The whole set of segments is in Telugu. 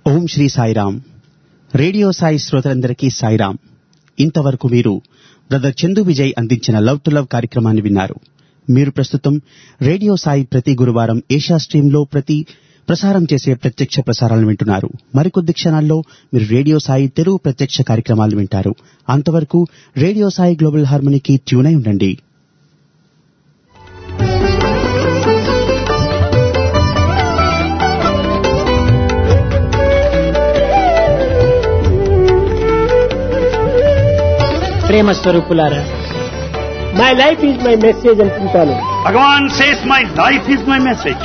ఓం శ్రీ సాయిరామ్ రేడియో సాయి శ్రోతలందరికీ సాయిరామ్ ఇంతవరకు మీరు బ్రదర్ చందు విజయ్ అందించిన లవ్ టు లవ్ కార్యక్రమాన్ని విన్నారు మీరు ప్రస్తుతం రేడియో సాయి ప్రతి గురువారం ఏషియా స్ట్రీమ్ లో ప్రతి ప్రసారం చేసే ప్రత్యక్ష ప్రసారాలను వింటున్నారు మరికొద్ది క్షణాల్లో మీరు రేడియో సాయి తెలుగు ప్రత్యక్ష కార్యక్రమాలు వింటారు అంతవరకు రేడియో సాయి గ్లోబల్ హార్మనీకి ట్యూన్ అయి ఉండండి ప్రేమ స్వరూపులారా my life is my message అనుకుంటాను Bhagavan says, My life is my message.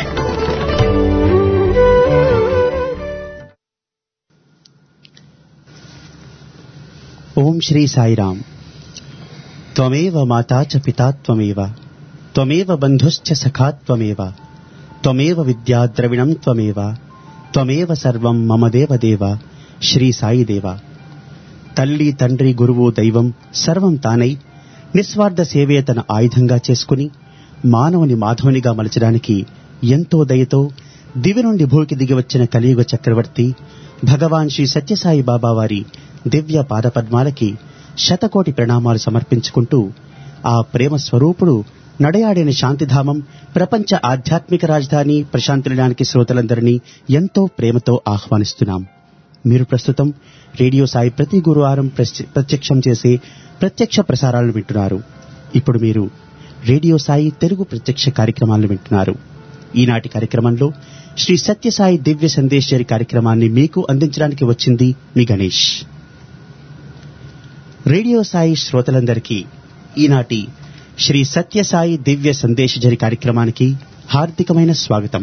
ఓం శ్రీ సాయిరామ్ త్వమేవ మాతా చ పితా త్వమేవ త్వమేవ బంధుశ్చ సఖా త్వమేవ త్వమేవ విద్యా ద్రవిణం త్వమేవ త్వమేవ సర్వం మమ దేవ దేవ శ్రీ సాయి దేవ తల్లి తండ్రి గురువు దైవం సర్వం తానై నిస్వార్థ సేవే తన ఆయుధంగా చేసుకుని మానవుని మాధవునిగా మలచడానికి ఎంతో దయతో దివి నుండి భూకి దిగి వచ్చిన కలియుగ చక్రవర్తి భగవాన్ శ్రీ సత్యసాయి బాబా వారి దివ్య పాదపద్మాలకి శతకోటి ప్రణామాలు సమర్పించుకుంటూ ఆ ప్రేమ స్వరూపుడు నడయాడిన శాంతిధామం ప్రపంచ ఆధ్యాత్మిక రాజధాని ప్రశాంతిడానికి శ్రోతలందరినీ ఎంతో ప్రేమతో ఆహ్వానిస్తున్నాం మీరు ప్రస్తుతం రేడియో సాయి ప్రతి గురువారం ప్రత్య- ప్రత్యక్షం చేసే ప్రత్యక్ష ప్రసారాలను వింటున్నారు ఇప్పుడు మీరు రేడియో సాయి తెలుగు ప్రత్యక్ష కార్యక్రమాలను వింటున్నారు ఈనాటి కార్యక్రమంలో శ్రీ సత్యసాయి దివ్య సందేశ్వరి కార్యక్రమాన్ని మీకు అందించడానికి వచ్చింది మీ గణేష్ రేడియో సాయి శ్రోతలందరికీ ఈనాటి శ్రీ సత్యసాయి దివ్య సందేశజరి కార్యక్రమానికి హార్దికమైన స్వాగతం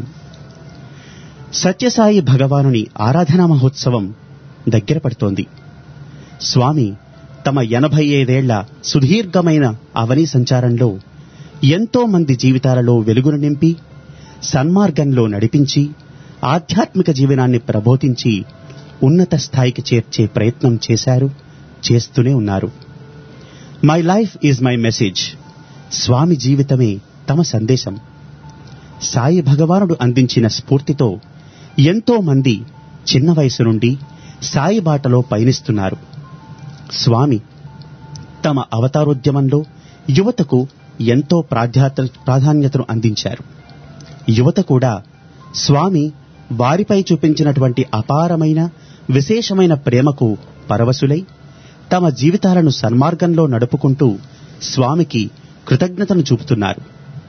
సత్యసాయి భగవానుని ఆరాధనా మహోత్సవం దగ్గర పడుతోంది స్వామి తమ ఎనభై ఐదేళ్ల సుదీర్ఘమైన అవని సంచారంలో ఎంతో మంది జీవితాలలో వెలుగును నింపి సన్మార్గంలో నడిపించి ఆధ్యాత్మిక జీవనాన్ని ప్రబోధించి ఉన్నత స్థాయికి చేర్చే ప్రయత్నం చేశారు చేస్తూనే ఉన్నారు my life is my message స్వామి జీవితమే తమ సందేశం సాయి భగవానుడు అందించిన స్ఫూర్తితో ఎంతో మంది చిన్న వయసు నుండి సాయి బాటలో పయనిస్తున్నారు స్వామి తమ అవతారోద్యమంలో యువతకు ఎంతో ప్రాధ్యాత ప్రాధాన్యతను అందించారు యువత కూడా స్వామి వారిపై చూపించినటువంటి అపారమైన విశేషమైన ప్రేమకు పరవశులై తమ జీవితాలను సన్మార్గంలో నడుపుకుంటూ స్వామికి కృతజ్ఞతను చూపుతున్నారు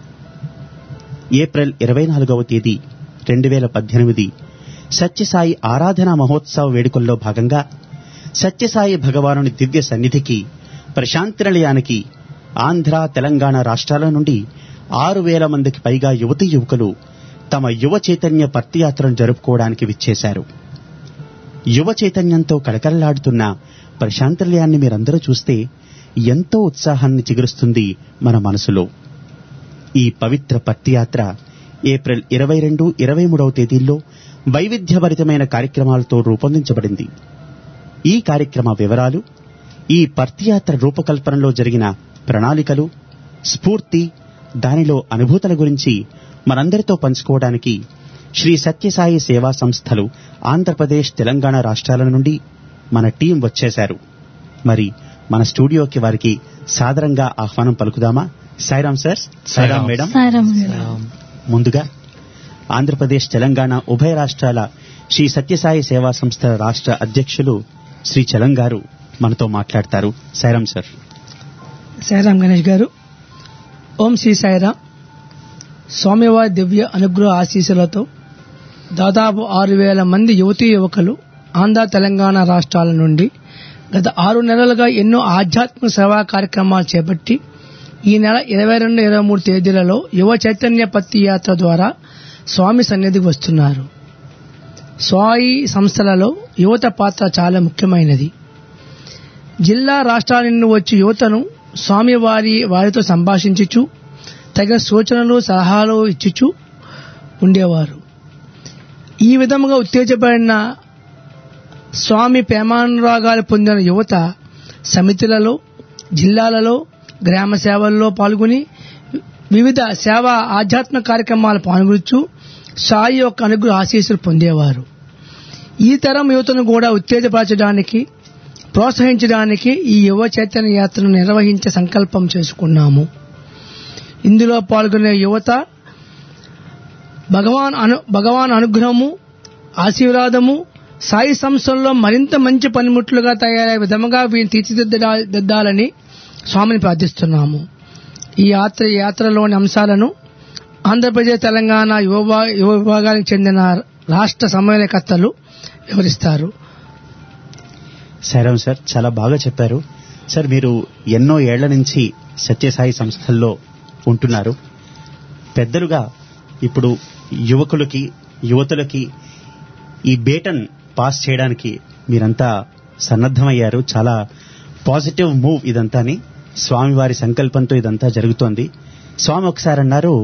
ఏప్రిల్ ఇరవై నాలుగవ తేదీ రెండు వేల పద్దెనిమిది సత్యసాయి ఆరాధనా మహోత్సవ వేడుకల్లో భాగంగా సత్యసాయి భగవానుని దివ్య సన్నిధికి ప్రశాంతి నిలయానికి ఆంధ్ర తెలంగాణ రాష్ట్రాల నుండి ఆరు వేల మందికి పైగా యువతీ యువకులు తమ యువ చైతన్య పర్తియాత్రను జరుపుకోవడానికి విచ్చేశారు యువ చైతన్యంతో కళకళలాడుతున్న ప్రశాంతి నిలయాన్ని మీరందరూ చూస్తే ఎంతో ఉత్సాహాన్ని చిగురుస్తుంది మన మనసులో ఈ పవిత్ర పత్తియాత్ర ఏప్రిల్ ఇరవై రెండు ఇరవై మూడవ తేదీల్లో వైవిధ్యభరితమైన కార్యక్రమాలతో రూపొందించబడింది ఈ కార్యక్రమ వివరాలు ఈ పర్తియాత్ర రూపకల్పనలో జరిగిన ప్రణాళికలు స్ఫూర్తి దానిలో అనుభూతుల గురించి మనందరితో పంచుకోవడానికి శ్రీ సత్యసాయి సేవా సంస్థలు ఆంధ్రప్రదేశ్ తెలంగాణ రాష్ట్రాల నుండి మన టీం వచ్చేశారు మరి మన స్టూడియోకి వారికి సాదరంగా ఆహ్వానం పలుకుదామా సాయిరాం సార్ సాయిరాం మేడం సారం ముందుగా ఆంధ్రప్రదేశ్ తెలంగాణ ఉభయ రాష్ట్రాల శ్రీ సత్యసాయి సేవా సంస్థల రాష్ట్ర అధ్యక్షులు శ్రీ చలం గారు మనతో మాట్లాడతారు సాయిరాం సార్ సాయిరాం గణేష్ గారు ఓం శ్రీ సాయిరాం స్వామివారి దివ్య అనుగ్రహ ఆశీస్సులతో దాదాపు ఆరు వేల మంది యువతీ యువకులు ఆంధ్ర తెలంగాణ రాష్ట్రాల నుండి గత ఆరు నెలలుగా ఎన్నో ఆధ్యాత్మిక సేవా కార్యక్రమాలు చేపట్టి ఈ నెల ఇరవై రెండు ఇరవై మూడు తేదీలలో యువ చైతన్య పత్తి యాత్ర ద్వారా స్వామి సన్నిధికి వస్తున్నారు స్వాయి సంస్థలలో యువత పాత్ర చాలా ముఖ్యమైనది జిల్లా రాష్ట్రాల నుండి వచ్చి యువతను స్వామివారి వారితో సంభాషించుచు తగిన సూచనలు సలహాలు ఇచ్చుచు ఉండేవారు ఈ విధముగా ఉత్తేజపడిన స్వామి ప్రేమానురాగాలు పొందిన యువత సమితులలో జిల్లాలలో గ్రామ సేవల్లో పాల్గొని వివిధ సేవా ఆధ్యాత్మిక కార్యక్రమాలు పాల్గొచ్చు సాయి యొక్క అనుగ్రహ ఆశీస్సులు పొందేవారు ఈ తరం యువతను కూడా ఉత్తేజపరచడానికి ప్రోత్సహించడానికి ఈ యువ చైతన్య యాత్రను నిర్వహించే సంకల్పం చేసుకున్నాము ఇందులో పాల్గొనే యువత భగవాన్ అను భగవాన్ అనుగ్రహము ఆశీర్వాదము సాయి సంస్థల్లో మరింత మంచి పనిముట్లుగా తయారయ్యే విధముగా వీరిని తీర్చిదిద్దాలని స్వామిని ప్రార్థిస్తున్నాము ఈ యాత్ర యాత్రలోని అంశాలను ఆంధ్రప్రదేశ్ తెలంగాణ యువ విభా- యువ విభాగానికి చెందిన రాష్ట్ర సమన్వయకర్తలు వివరిస్తారు సాయిరామ్ సార్ చాలా బాగా చెప్పారు సార్ మీరు ఎన్నో ఏళ్ల నుంచి సత్యసాయి సంస్థల్లో ఉంటున్నారు పెద్దలుగా ఇప్పుడు యువకులకి యువతులకి ఈ బేటన్ పాస్ చేయడానికి మీరంతా సన్నద్ధమయ్యారు చాలా పాజిటివ్ మూవ్ ఇదంతాని స్వామివారి సంకల్పంతో ఇదంతా జరుగుతోంది స్వామి ఒకసారి అన్నారు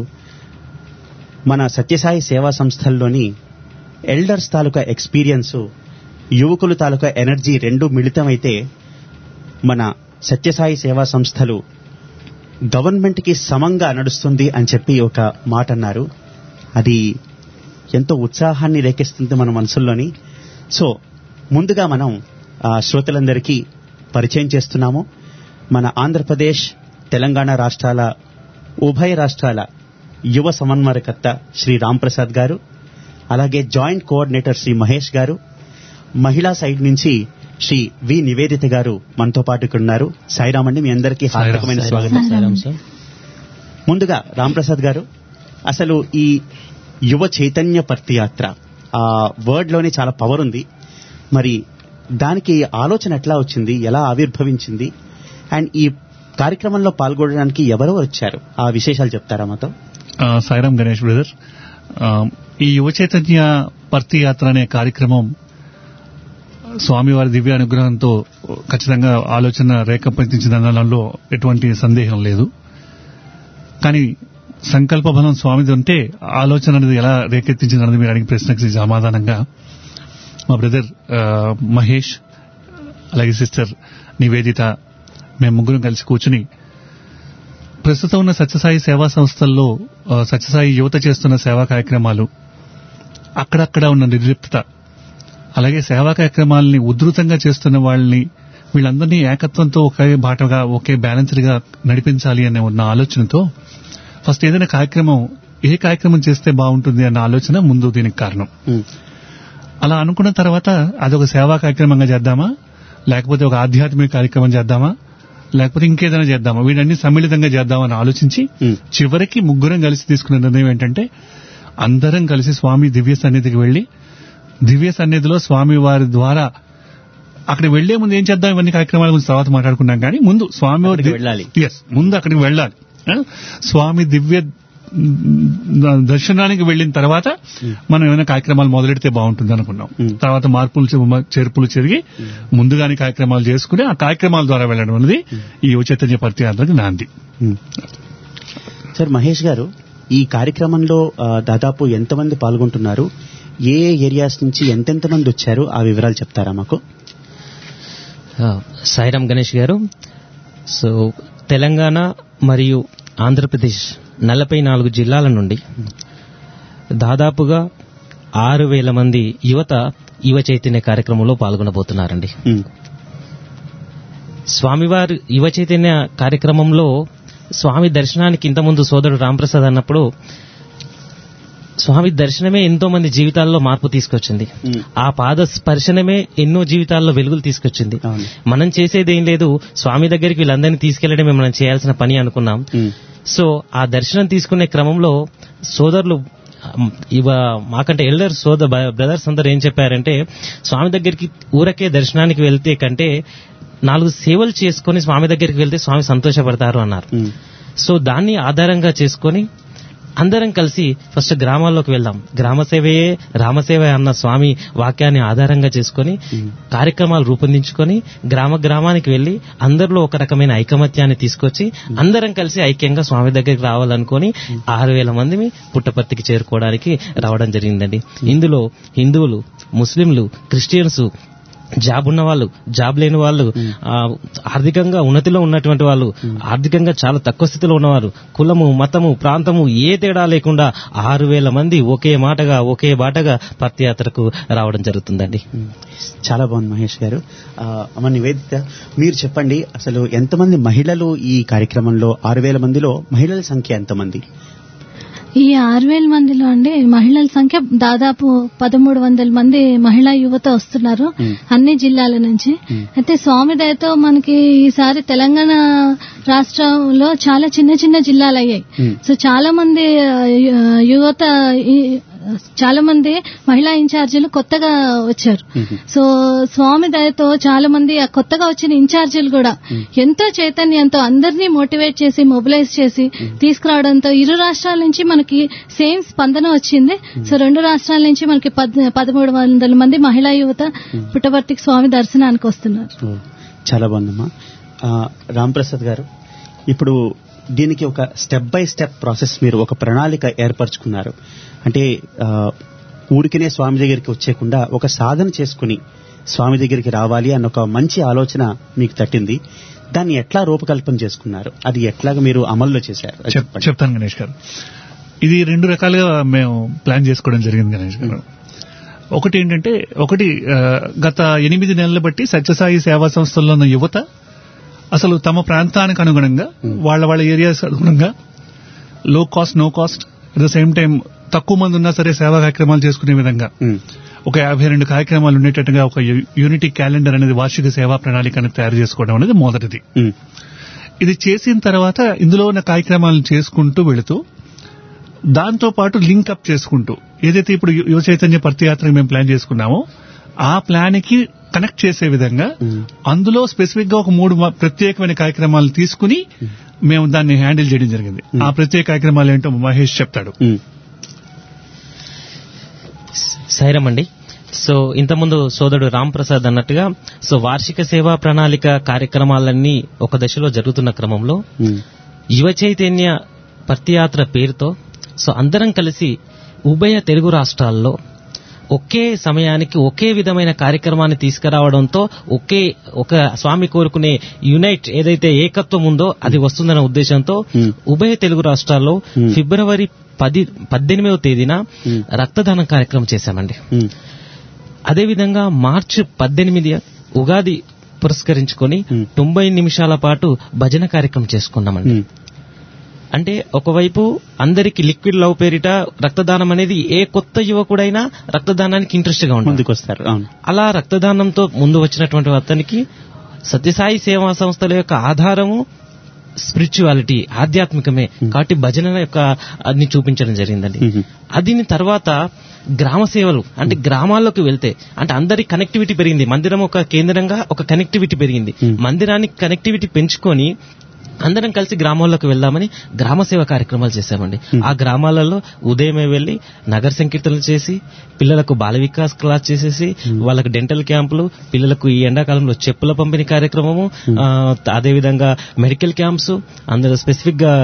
మన సత్యసాయి సేవా సంస్థల్లోని ఎల్డర్స్ తాలూకా ఎక్స్పీరియన్స్ యువకులు తాలూకా ఎనర్జీ రెండు మిళితమైతే మన సత్యసాయి సేవా సంస్థలు గవర్నమెంట్ కి సమంగా నడుస్తుంది అని చెప్పి ఒక మాట అన్నారు అది ఎంతో ఉత్సాహాన్ని రేకెస్తుంది మన మనసుల్లోని సో ముందుగా మనం ఆ, శ్రోతలందరికీ పరిచయం చేస్తున్నాము మన ఆంధ్రప్రదేశ్ తెలంగాణ రాష్ట్రాల ఉభయ రాష్ట్రాల యువ సమన్వయకర్త శ్రీ రాంప్రసాద్ గారు అలాగే జాయింట్ కోఆర్డినేటర్ శ్రీ మహేష్ గారు మహిళా సైడ్ నుంచి శ్రీ వి నివేదిత గారు మనతో పాటు ఇక్కడ ఉన్నారు సాయిరామ్ అండి మీ అందరికీ హార్దికమైన స్వాగతం ముందుగా రాంప్రసాద్ గారు అసలు ఈ యువ చైతన్య పర్తి యాత్ర ఆ వర్డ్ లోనే చాలా పవర్ ఉంది మరి దానికి ఆలోచన ఎట్లా వచ్చింది ఎలా ఆవిర్భవించింది అండ్ ఈ కార్యక్రమంలో పాల్గొనడానికి ఎవరెవరు వచ్చారు ఆ విశేషాలు చెప్తారా మాతో ఆ, సాయిరామ్ గణేష్ బ్రదర్ ఆ, ఈ యువ చైతన్య పర్తి యాత్ర అనే కార్యక్రమం స్వామివారి దివ్య అనుగ్రహంతో ఖచ్చితంగా ఆలోచన రేఖపెట్టించిందనడంలో ఎటువంటి సందేహం లేదు కానీ సంకల్ప బలం స్వామిది ఉంటే ఆలోచన అనేది ఎలా రేకెత్తించిందన్నది మీరు అడిగిన ప్రశ్నకి సమాధానంగా మా బ్రదర్ ఆ, మహేష్ అలాగే సిస్టర్ నివేదిత మేము ముగ్గురం కలిసి కూర్చుని ప్రస్తుతం ఉన్న సత్యసాయి సేవా సంస్థల్లో ఆ, సత్యసాయి యువత చేస్తున్న సేవా కార్యక్రమాలు అక్కడక్కడ ఉన్న నిర్లిప్తత అలాగే సేవా కార్యక్రమాలని ఉధృతంగా చేస్తున్న వాళ్ళని వీళ్ళందరినీ ఏకత్వంతో ఒకే బాటగా ఒకే బ్యాలెన్స్డ్ గా నడిపించాలి అనే ఉన్న ఆలోచనతో ఫస్ట్ ఏదైనా కార్యక్రమం ఏ కార్యక్రమం చేస్తే బాగుంటుంది అన్న ఆలోచన ముందు దీనికి కారణం ఉమ్, అలా అనుకున్న తర్వాత అదొక సేవా కార్యక్రమంగా చేద్దామా లేకపోతే ఒక ఆధ్యాత్మిక కార్యక్రమం చేద్దామా లేకపోతే ఇంకేదైనా చేద్దామా వీటన్ని సమ్మిళితంగా చేద్దామని ఆలోచించి ఉమ్, చివరికి ముగ్గురం కలిసి తీసుకున్న నిర్ణయం ఏంటంటే అందరం కలిసి స్వామి దివ్య సన్నిధికి వెళ్లి దివ్య సన్నిధిలో స్వామి వారి ద్వారా అక్కడ వెళ్లే ముందు ఏం చేద్దాం ఇవన్నీ కార్యక్రమాల గురించి తర్వాత మాట్లాడుకున్నాం కానీ ముందు స్వామి వారి అక్కడికి వెళ్ళాలి. ఎస్ ముందు అక్కడికి వెళ్ళాలి ఆ? స్వామి దివ్య మ్, దర్శనానికి వెళ్ళిన తర్వాత మనం ఏమైనా కార్యక్రమాలు మొదలెడితే బాగుంటుంది అనుకున్నాం మ్. తర్వాత మార్పులు చె- చేర్పులు చెరిగి ముందుగానే కార్యక్రమాలు చేసుకుని ఆ కార్యక్రమాల ద్వారా వెళ్ళడం అనేది ఈ యువ చైతన్య పర్తి యాత్రకి నాంది ఉమ్. సార్ మహేష్ గారు ఈ కార్యక్రమంలో ఆ, దాదాపు ఎంతమంది పాల్గొంటున్నారు ఏ ఏ ఏరియాస్ నుంచి ఎంతెంత మంది వచ్చారు ఆ వివరాలు చెప్తారా మాకు ఆ, సాయిరామ్ గణేష్ గారు సో తెలంగాణ మరియు ఆంధ్రప్రదేశ్ నలభై నాలుగు జిల్లాల నుండి దాదాపుగా ఆరు వేల మంది యువత యువ చైతన్య కార్యక్రమంలో పాల్గొనబోతున్నారండి ఉమ్, స్వామివారి యువ చైతన్య కార్యక్రమంలో స్వామి దర్శనానికి ఇంతకుముందు సోదరుడు రాంప్రసాద్ అన్నప్పుడు స్వామి దర్శనమే ఎంతో మంది జీవితాల్లో మార్పు తీసుకొచ్చింది ఉమ్, ఆ పాద స్పర్శనమే ఎన్నో జీవితాల్లో వెలుగులు తీసుకొచ్చింది అవును. మనం చేసేది ఏం లేదు స్వామి దగ్గరికి వీళ్ళందరినీ తీసుకెళ్లడమే మనం చేయాల్సిన పని అనుకున్నాం ఉమ్, సో ఆ దర్శనం తీసుకునే క్రమంలో సోదరులు ఉమ్, ఇవ మాకంటే ఎల్డర్ సోదర్ బ్రదర్స్ అందరు ఏం చెప్పారంటే స్వామి దగ్గరికి ఊరకే దర్శనానికి వెళ్తే కంటే నాలుగు సేవలు చేసుకొని స్వామి దగ్గరికి వెళ్తే స్వామి సంతోషపడతారు అన్నారు ఉమ్, సో దాన్ని ఆధారంగా చేసుకొని అందరం కలిసి ఫస్ట్ గ్రామాల్లోకి వెళ్దాం గ్రామ సేవయే రామసేవ అన్న స్వామి వాక్యాన్ని ఆధారంగా చేసుకొని కార్యక్రమాలు రూపొందించుకొని గ్రామ గ్రామానికి వెళ్లి అందరిలో ఒక రకమైన ఐకమత్యాన్ని తీసుకొచ్చి అందరం కలిసి ఐక్యంగా స్వామి దగ్గరికి రావాలనుకొని ఆరు వేల మందిని పుట్టపర్తికి చేరుకోవడానికి రావడం జరిగిందండి ఇందులో హిందువులు ముస్లింలు క్రిస్టియన్స్ జాబ్ ఉన్న వాళ్ళు జాబ్ లేని వాళ్ళు ఆ, ఆర్థికంగా ఉన్నతిలో ఉన్నటువంటి వాళ్ళు ఆర్థికంగా చాలా తక్కువ స్థితిలో ఉన్నవారు కులము మతము ప్రాంతము ఏ తేడా లేకుండా ఆరు వేల మంది ఒకే మాటగా ఒకే బాటగా పత్యాత్రకు రావడం జరుగుతుందండి చాలా బాగుంది మహేష్ గారు ఆ, అమ్మ నివేదిత మీరు చెప్పండి అసలు ఎంతమంది మహిళలు ఈ కార్యక్రమంలో ఆరు వేల మందిలో మహిళల సంఖ్య ఎంతమంది ఈ ఆరు వేల మందిలో అండి మహిళల సంఖ్య దాదాపు పదమూడు వందల మంది మహిళా యువత వస్తున్నారు అన్ని జిల్లాల నుంచి అయితే స్వామి దయతో మనకి ఈసారి తెలంగాణ రాష్ట్రంలో చాలా చిన్న చిన్న జిల్లాలు అయ్యాయి సో చాలా మంది ఆ, యు- యువత ఈ- చాలా మంది మహిళా ఇన్ఛార్జీలు కొత్తగా వచ్చారు సో స్వామి దయతో చాలా మంది ఆ కొత్తగా వచ్చిన ఇన్ఛార్జీలు కూడా ఎంతో చైతన్యంతో అందరినీ మోటివేట్ చేసి మొబిలైజ్ చేసి తీసుకురావడంతో ఇరు రాష్ట్రాల నుంచి మనకి సేమ్ స్పందన వచ్చింది సో రెండు రాష్ట్రాల నుంచి మనకి పద్- పదమూడు వందల మంది మహిళా యువత పుట్టపర్తికి స్వామి దర్శనానికి వస్తున్నారు ఓ, చాలా బాగుందమ్మా ఆ, రామ్ ప్రసాద్ గారు ఇప్పుడు దీనికి ఒక స్టెప్ బై స్టెప్ ప్రాసెస్ మీరు ఒక ప్రణాళిక ఏర్పరచుకున్నారు అంటే ఆ, ఊరికినే స్వామి దగ్గరికి వచ్చేయకుండా ఒక సాధన చేసుకుని స్వామి దగ్గరికి రావాలి అన్న ఒక మంచి ఆలోచన మీకు తట్టింది దాన్ని ఎట్లా రూపకల్పన చేసుకున్నారు అది ఎట్లాగా మీరు అమల్లో చేశారు అది చెప్- చెప్పండి. చెప్తాను గణేష్ గారు ఇది రెండు రకాలుగా మేము ప్లాన్ చేసుకోవడం జరిగింది గణేష్ గారు ఒకటి ఏంటంటే ఒకటి ఆ, గత ఎనిమిది నెలలు బట్టి సత్యసాయి సేవా సంస్థల్లో ఉన్న యువత అసలు తమ ప్రాంతానికి అనుగుణంగా వాళ్ళ వాళ్ళ ఏరియాస్ అనుగుణంగా low cost no cost at the same time తక్కువ మంది ఉన్నా సరే సేవా కార్యక్రమాలు చేసుకునే విధంగా ఉమ్, ఒక యాభై రెండు కార్యక్రమాలు ఉండేటట్టుగా ఒక యు- యూనిటీ క్యాలెండర్ అనేది వార్షిక సేవా ప్రణాళికను తయారు చేసుకోవడం అనేది మొదటిది ఉమ్, ఇది చేసిన తర్వాత ఇందులో ఉన్న కార్యక్రమాలను చేసుకుంటూ వెళుతూ దాంతో పాటు లింక్ అప్ చేసుకుంటూ ఏదైతే ఇప్పుడు యు- యువ చైతన్య పర్తియాత్రకు మేము ప్లాన్ చేసుకున్నామో ఆ ప్లాన్ కి కనెక్ట్ చేసే విధంగా అందులో స్పెసిఫిక్ గా ఒక మూడు మ- ప్రత్యేకమైన కార్యక్రమాలు తీసుకుని మేము దాన్ని హ్యాండిల్ చేయడం జరిగింది ఆ ప్రత్యేక కార్యక్రమాలు ఏంటో మహేష్ చెప్తాడు ఉమ్, సైరం అండి సో ఇంతకుముందు సోదరుడు రామ్ ప్రసాద్ అన్నట్టుగా సో వార్షిక సేవా ప్రణాళిక కార్యక్రమాలన్నీ ఒక దశలో జరుగుతున్న క్రమంలో ఉమ్, యువ చైతన్య పత్యాత్ర పేరుతో సో అందరం కలిసి ఉభయ తెలుగు రాష్ట్రాల్లో ఒకే సమయానికి ఒకే విధమైన కార్యక్రమాన్ని తీసుకురావడంతో ఒకే ఒక స్వామి కోరుకునే యునైట్ ఏదైతే ఏకత్వం ఉందో అది వస్తుందన్న ఉద్దేశంతో Hmm. ఉభయ తెలుగు రాష్ట్రాల్లో Hmm. ఫిబ్రవరి పది పద్దెనిమిదవ తేదీన Hmm. రక్తదానం కార్యక్రమం చేశామండి ఉమ్, అదేవిధంగా మార్చి పద్దెనిమిది ఉగాది పురస్కరించుకొని Hmm. తొంభై నిమిషాల పాటు భజన కార్యక్రమం చేసుకున్నామండి ఉమ్, అంటే ఒకవైపు అందరికి లిక్విడ్ లవ్ పేరిట రక్తదానం అనేది ఏ కొత్త యువకుడైనా రక్తదానానికి ఇంట్రెస్ట్ గా ఉంటుంది ముందుకు వస్తారు అవును అలా రక్తదానంతో ముందు వచ్చినటువంటి అతనికి సత్యసాయి సేవా సంస్థల యొక్క ఆధారము స్పిరిచువాలిటీ ఆధ్యాత్మికమే కాబట్టి భజన యొక్క అన్ని చూపించడం జరిగిందండి మ్మ్. అదిని తర్వాత గ్రామ సేవలు అంటే గ్రామాల్లోకి వెళ్తే అంటే అందరి కనెక్టివిటీ పెరిగింది మందిరం ఒక కేంద్రంగా ఒక కనెక్టివిటీ పెరిగింది మందిరానికి కనెక్టివిటీ పెంచుకొని అందరం కలిసి గ్రామాల్లోకి వెళ్దామని గ్రామ సేవ కార్యక్రమాలు చేశామండి ఆ గ్రామాలలో ఉదయమే వెళ్లి నగర సంకీర్తనలు చేసి పిల్లలకు బాల వికాస్ క్లాస్ చేసేసి వాళ్ళకి డెంటల్ క్యాంపులు పిల్లలకు ఈ ఎండాకాలంలో చెప్పుల పంపిణీ కార్యక్రమము ఆ, అదేవిధంగా మెడికల్ క్యాంప్స్ అందరూ స్పెసిఫిక్ గా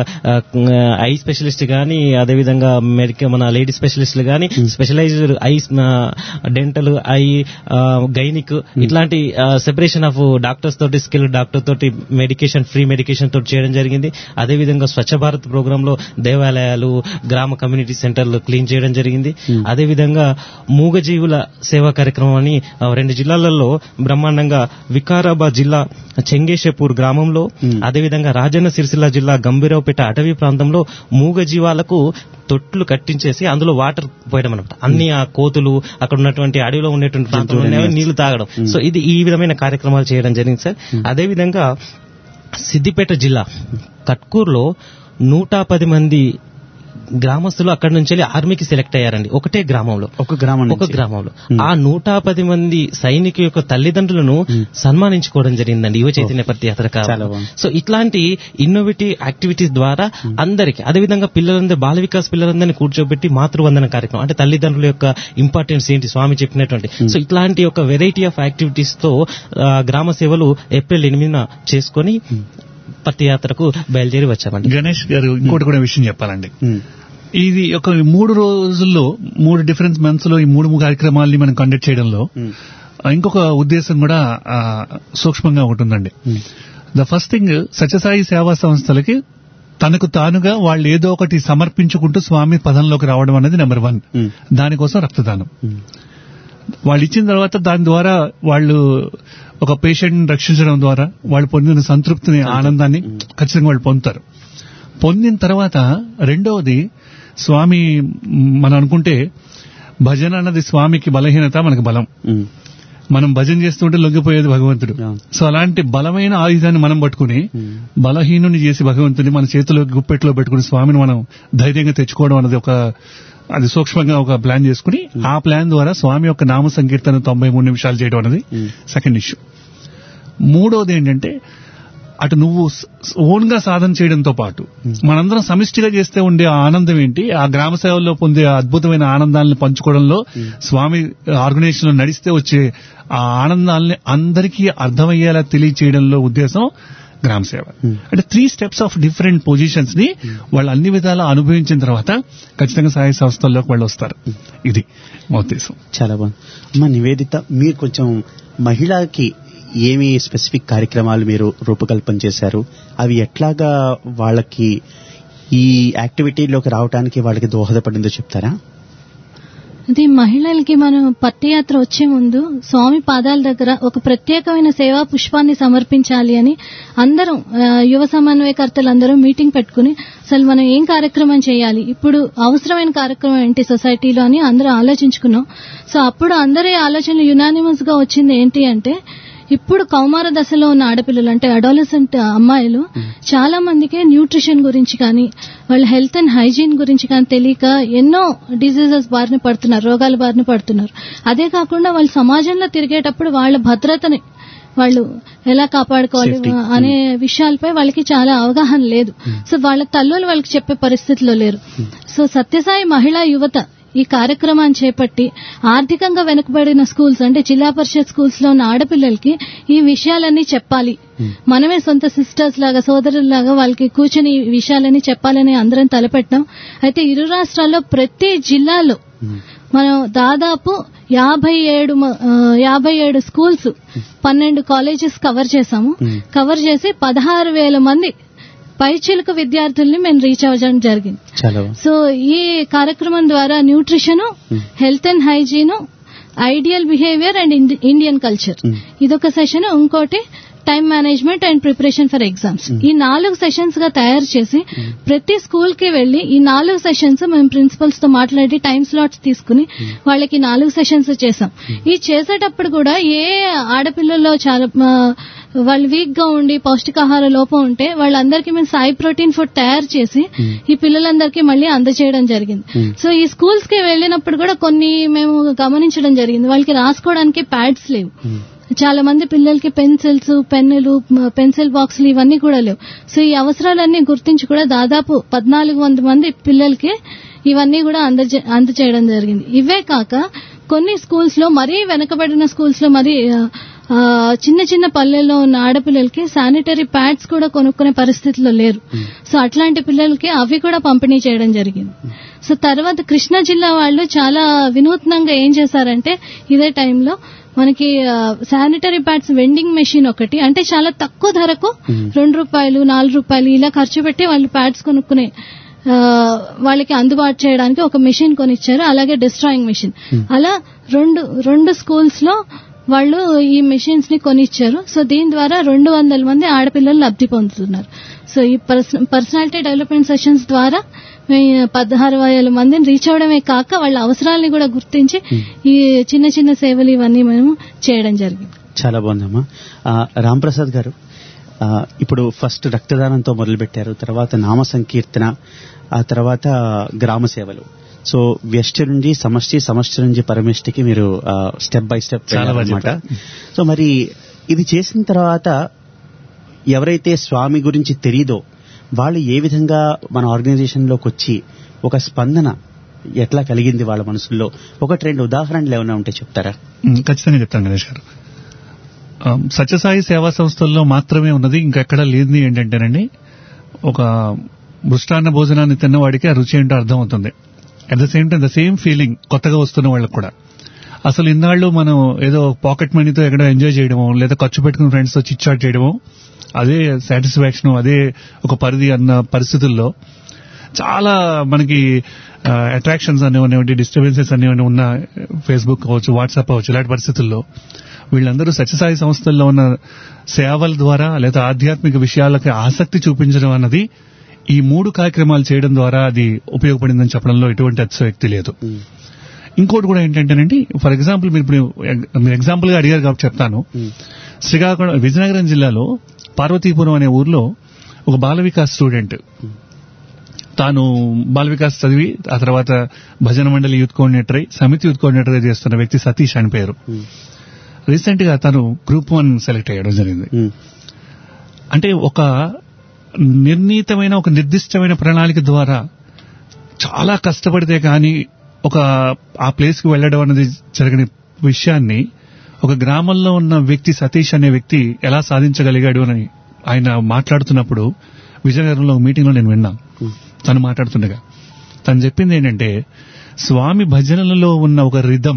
ఐ స్పెషలిస్ట్ గానీ అదేవిధంగా మెడికల్ మన లేడీ స్పెషలిస్టులు గానీ specialized eye dental eye gynaec ఇట్లాంటి సెపరేషన్ ఆఫ్ డాక్టర్స్ తోటి స్కిల్ డాక్టర్ తోటి మెడికేషన్ ఫ్రీ మెడికేషన్ తోటి చేయడం జరిగింది అదేవిధంగా స్వచ్ఛ భారత్ ప్రోగ్రామ్ లో దేవాలయాలు గ్రామ కమ్యూనిటీ సెంటర్లు క్లీన్ చేయడం జరిగింది అదేవిధంగా మూగజీవుల సేవా కార్యక్రమం అని ఆ, రెండు జిల్లాలలో బ్రహ్మాండంగా వికారాబాద్ జిల్లా చెంగేశపూర్ గ్రామంలో అదేవిధంగా రాజన్న సిరిసిల్ల జిల్లా గంభీరావుపేట అటవీ ప్రాంతంలో మూగజీవాలకు తొట్లు కట్టించేసి అందులో వాటర్ పోయడం అనమాట అన్ని ఆ కోతులు అక్కడ ఉన్నటువంటి అడవిలో ఉండేటువంటి ప్రాంతంలో ఉన్నవి నీళ్లు తాగడం సో ఇది ఈ విధమైన కార్యక్రమాలు చేయడం జరిగింది సార్ అదేవిధంగా సిద్దిపేట జిల్లా కట్కూరులో నూట పది మంది గ్రామస్తులు అక్కడి నుంచి వెళ్ళి ఆర్మీకి సెలెక్ట్ అయ్యారండి ఒకటే గ్రామంలో ఒక గ్రామం ఒక నుంచి. గ్రామంలో ఆ నూట పది మంది సైనికు యొక్క తల్లిదండ్రులను సన్మానించుకోవడం జరిగిందండి యువ చైతన్య పత్యాత్ర చాలా బాగుంది. సో ఇట్లాంటి ఇన్నోవేటివ్ యాక్టివిటీస్ ద్వారా అందరికి అదేవిధంగా పిల్లలందరూ బాల వికాస్ పిల్లలందరినీ కూర్చోబెట్టి మాతృవందన కార్యక్రమం అంటే తల్లిదండ్రుల యొక్క ఇంపార్టెన్స్ ఏంటి స్వామి చెప్పినటువంటి సో ఇట్లాంటి ఒక వెరైటీ ఆఫ్ యాక్టివిటీస్ తో ఆ, గ్రామ సేవలు ఏప్రిల్ ఎనిమిదిన చేసుకొని పత్తియాత్రకు బయలుదేరి వచ్చామండి గణేష్ గారు ఇంకోటి కూడా విషయం చెప్పాలండి ఉమ్, ఇది ఒక మూడు రోజుల్లో మూడు డిఫరెంట్ మంత్స్ లో ఈ మూడు మూడు కార్యక్రమాలని మనం కండక్ట్ చేయడంలో ఉమ్, ఇంకొక ఉద్దేశం కూడా ఆ, సూక్ష్మంగా ఒకటి ఉందండి ద ఫస్ట్ థింగ్ సత్యసాయి సేవా సంస్థలకి తనకు తానుగా వాళ్ళు ఏదో ఒకటి సమర్పించుకుంటూ స్వామి పదంలోకి రావడం అనేది నెంబర్ వన్ Hmm. దానికోసం రక్తదానం వాళ్ళు ఇచ్చిన తర్వాత దాని ద్వారా వాళ్ళు ఒక పేషెంట్ రక్షించడం ద్వారా వాళ్ళు పొందిన సంతృప్తిని ఆనందాన్ని ఖచ్చితంగా వాళ్ళు పొందుతారు పొందిన తర్వాత రెండవది స్వామి మ్, మనం అనుకుంటే భజన అన్నది స్వామికి బలహీనత మనకి బలం ఉమ్, మనం భజన చేస్తుంటే లొంగిపోయేది భగవంతుడు Yeah. సో అలాంటి బలమైన ఆయుధాన్ని మనం పట్టుకుని Hmm. బలహీనుని చేసి భగవంతుని మన చేతిలో గుప్పెట్లో పెట్టుకుని స్వామిని మనం ధైర్యంగా తెచ్చుకోవడం అనేది ఒక అది సూక్ష్మంగా ఒక ప్లాన్ చేసుకుని ఆ ప్లాన్ ద్వారా స్వామి యొక్క నామ సంకీర్తన తొంభై మూడు నిమిషాలు చేయడం అనేది Hmm. సెకండ్ ఇష్యూ మూడోది ఏంటంటే అటు నువ్వు ఓన్ గా సాధన చేయడంతో పాటు మనందరం సమిష్టిగా చేస్తే ఉండే ఆ ఆనందం ఏంటి ఆ గ్రామ సేవల్లో పొందే ఆ అద్భుతమైన ఆనందాలను పంచుకోవడంలో స్వామి ఆర్గనైజేషన్ లో నడిస్తే వచ్చే ఆ ఆనందాలని అందరికీ అర్థమయ్యేలా తెలియచేయడంలో ఉద్దేశం గ్రామ సేవ అంటే three steps of different positions ని వాళ్ళు అన్ని విధాలా అనుభవించిన తర్వాత ఖచ్చితంగా సాయి సంస్థల్లోకి వాళ్ళు వస్తారు ఇది మా ఉద్దేశం చాలా బాగుంది అమ్మ నివేదిత మీరు కొంచెం మహిళకి ఏమి స్పెసిఫిక్ కార్యక్రమాలు మీరు రూపకల్పన చేశారు అవి ఎట్లాగా వాళ్ళకి ఈ యాక్టివిటీలోకి రావడానికి వాళ్ళకి దోహదపడిందో చెప్తారా అది మహిళలకి మనం పట్టయాత్ర వచ్చే ముందు స్వామి పాదాల దగ్గర ఒక ప్రత్యేకమైన సేవా పుష్పాన్ని సమర్పించాలి అని అందరం ఆ, యువ సమన్వయకర్తలందరూ మీటింగ్ పెట్టుకుని అసలు మనం ఏం కార్యక్రమం చేయాలి ఇప్పుడు అవసరమైన కార్యక్రమం ఏంటి సొసైటీలో అని అందరూ ఆలోచించుకున్నాం సో అప్పుడు అందరి ఆలోచనలు యునానిమస్ గా వచ్చింది ఏంటి అంటే ఇప్పుడు కౌమార దశలో ఉన్న ఆడపిల్లలు అంటే అడాలసెంట్ అమ్మాయిలు చాలా మందికి న్యూట్రిషన్ గురించి కానీ వాళ్ళ హెల్త్ అండ్ హైజీన్ గురించి కానీ తెలియక ఎన్నో డిసీజెస్ బారిన పడుతున్నారు రోగాల బారిన పడుతున్నారు అదే కాకుండా వాళ్ళు సమాజంలో తిరిగేటప్పుడు వాళ్ళ భద్రతని వాళ్ళు ఎలా కాపాడుకోవాలి Safety. అనే విషయాలపై వాళ్ళకి చాలా అవగాహన లేదు సో వాళ్ళ తల్లులు వాళ్ళకి చెప్పే పరిస్థితిలో లేరు సో సత్యసాయి మహిళా యువత ఈ కార్యక్రమాన్ని చేపట్టి ఆర్థికంగా వెనుకబడిన స్కూల్స్ అంటే జిల్లా పరిషత్ స్కూల్స్ లో ఉన్న ఆడపిల్లలకి ఈ విషయాలన్నీ చెప్పాలి మనమే సొంత సిస్టర్స్ లాగా సోదరులాగా వాళ్ళకి కూర్చొని ఈ విషయాలన్నీ చెప్పాలని అందరం తలపెట్టాం అయితే ఇరు రాష్ట్రాల్లో ప్రతి జిల్లాలో మనం దాదాపు యాభై ఏడు మ- ఆ, యాభై ఏడు స్కూల్స్ పన్నెండు కాలేజెస్ కవర్ చేశాము కవర్ చేసి పదహారు వేల మంది పైచిలుక విద్యార్థుల్ని మేము రీచ్ అవ్వడం జరిగింది చాలా బాగుంది సో ఈ కార్యక్రమం ద్వారా nutrition health and hygiene ideal behaviour and Indian culture Mm. ఇదొక సెషన్ ఇంకోటి time management and preparation for exams ఈ నాలుగు సెషన్స్ గా తయారు చేసి ప్రతి స్కూల్ కి వెళ్లి ఈ నాలుగు సెషన్స్ మేము ప్రిన్సిపల్స్ తో మాట్లాడి టైం స్లాట్స్ తీసుకుని వాళ్ళకి నాలుగు సెషన్స్ చేసాం ఈ చేసేటప్పుడు కూడా ఏ ఆడపిల్లల్లో చాలా ఆ, వాళ్ళు వీక్ గా ఉండి పౌష్టికాహార లోపం ఉంటే వాళ్ళందరికీ మేము సాయి ప్రోటీన్ ఫుడ్ తయారు చేసి ఈ పిల్లలందరికీ మళ్ళీ అందజేయడం జరిగింది సో ఈ స్కూల్స్ కి వెళ్ళినప్పుడు కూడా కొన్ని మేము గమనించడం జరిగింది వాళ్ళకి రాసుకోవడానికి ప్యాడ్స్ లేవు చాలా మంది పిల్లలకి పెన్సిల్స్ పెన్నులు మ- పెన్సిల్ బాక్సులు ఇవన్నీ కూడా లేవు సో ఈ అవసరాలన్నీ గుర్తించి కూడా దాదాపు పద్నాలుగు వంద మంది పిల్లలకి ఇవన్నీ కూడా అందజే అందచేయడం జరిగింది ఇవే కాక కొన్ని స్కూల్స్ లో మరీ వెనకబడిన స్కూల్స్ లో మరి ఆ, ఆ, చిన్న చిన్న పల్లెల్లో ఉన్న ఆడపిల్లలకి శానిటరీ ప్యాడ్స్ కూడా కొనుక్కునే పరిస్థితిలో లేరు సో అట్లాంటి పిల్లలకి అవి కూడా పంపిణీ చేయడం జరిగింది సో తర్వాత కృష్ణా జిల్లా వాళ్ళు చాలా వినూత్నంగా ఏం చేశారంటే ఇదే టైంలో మనకి శానిటరీ ప్యాడ్స్ వెండింగ్ మెషిన్ ఒకటి అంటే చాలా తక్కువ ధరకు రెండు రూపాయలు నాలుగు రూపాయలు ఇలా ఖర్చు పెట్టి వాళ్ళు ప్యాడ్స్ కొనుక్కునే ఆ, వాళ్ళకి అందుబాటు చేయడానికి ఒక మెషిన్ కొనిచ్చారు అలాగే డిస్ట్రాయింగ్ మెషిన్ అలా రెండు రెండు స్కూల్స్ లో వాళ్ళు ఈ మెషిన్స్ ని కొనిచ్చారు సో దీని ద్వారా రెండు వందల మంది ఆడపిల్లలు లబ్ధి పొందుతున్నారు సో ఈ పర్సనాలిటీ డెవలప్మెంట్ సెషన్స్ ద్వారా మేము పదహారు వేల మందిని రీచ్ అవడమే కాక వాళ్ళ అవసరాలని కూడా గుర్తించి ఈ చిన్న చిన్న సేవలు ఇవన్నీ మేము చేయడం జరిగింది చాలా బాగుందమ్మా ఆ, రాంప్రసాద్ గారు ఆ, ఇప్పుడు ఫస్ట్ రక్తదానంతో మొదలు పెట్టారు తర్వాత నామ సంకీర్తన ఆ తర్వాత గ్రామ సేవలు సో వ్యష్టి నుండి సమష్టి సమష్టి నుంచి పరమిష్టికి మీరు స్టెప్ బై స్టెప్ చాలా బాగా అనమాట చెప్పారు. సో మరి ఇది చేసిన తర్వాత ఎవరైతే స్వామి గురించి తెలియదో వాళ్ళు ఏ విధంగా మన ఆర్గనైజేషన్ లోకి వచ్చి ఒక స్పందన ఎట్లా కలిగింది వాళ్ళ మనసుల్లో ఒకటి రెండు ఉదాహరణలు ఏమైనా ఉంటే చెప్తారా ఉమ్, ఖచ్చితంగా చెప్తాను గణేష్ గారు ఆ, సత్యసాయి సేవా సంస్థల్లో మాత్రమే ఉన్నది ఇంకెక్కడ లేనిది ఏంటంటేనండి ఒక మృష్టాన్న భోజనాన్ని తిన్నవాడికి ఆ రుచి ఏంటో అర్థమవుతుంది at the same time the same feeling కొత్తగా వస్తున్న వాళ్ళకి కూడా అసలు ఇన్నాళ్ళు మనం ఏదో పాకెట్ మనీతో ఎక్కడో ఎంజాయ్ చేయడమో లేదా ఖర్చు పెట్టుకుని ఫ్రెండ్స్ తో చిట్చాట్ చేయడమో అదే సాటిస్ఫాక్షన్ అదే ఒక పరిధి అన్న పరిస్థితుల్లో చాలా మనకి అట్రాక్షన్స్ అనేవి డిస్టర్బెన్సెస్ అనేవి ఉన్న ఫేస్బుక్ అవ్వచ్చు వాట్సాప్ అవ్వచ్చు ఇలాంటి పరిస్థితుల్లో వీళ్ళందరూ సత్యసాయి సంస్థల్లో ఉన్న సేవల ద్వారా లేదా ఆధ్యాత్మిక విషయాలకి ఆసక్తి చూపించడం అన్నది ఈ మూడు కార్యక్రమాలు చేయడం ద్వారా అది ఉపయోగపడిందని చెప్పడంలో ఎటువంటి అతిశయోక్తి లేదు ఇంకోటి కూడా ఏంటంటేనండి ఫర్ ఎగ్జాంపుల్ మీరు ఇప్పుడు మీరు ఎగ్జాంపుల్ గా అడిగారు కాబట్టి చెప్తాను శ్రీకాకుళం విజయనగరం జిల్లాలో పార్వతీపురం అనే ఊర్లో ఒక బాల వికాస్ స్టూడెంట్ తాను బాల వికాస్ చదివి ఆ తర్వాత భజన మండలి యూత్ కోఆర్డినేటర్ అయి సమితి యూత్ కోఆర్డినేటర్ చేస్తున్న వ్యక్తి సతీష్ అని పేరు రీసెంట్ గా తను గ్రూప్ వన్ సెలెక్ట్ అయ్యడం జరిగింది అంటే ఒక నిర్ణీతమైన ఒక నిర్దిష్టమైన ప్రణాళిక ద్వారా చాలా కష్టపడితే కానీ ఒక ఆ ప్లేస్ కి వెళ్ళడం అనేది జరగని విషయాన్ని ఒక గ్రామంలో ఉన్న వ్యక్తి సతీష్ అనే వ్యక్తి ఎలా సాధించగలిగాడు అని ఆయన మాట్లాడుతున్నప్పుడు విజయనగరంలో మీటింగ్ లో నేను విన్నాను తను మాట్లాడుతుండగా తను చెప్పింది ఏంటంటే స్వామి భజనలలో ఉన్న ఒక రిధం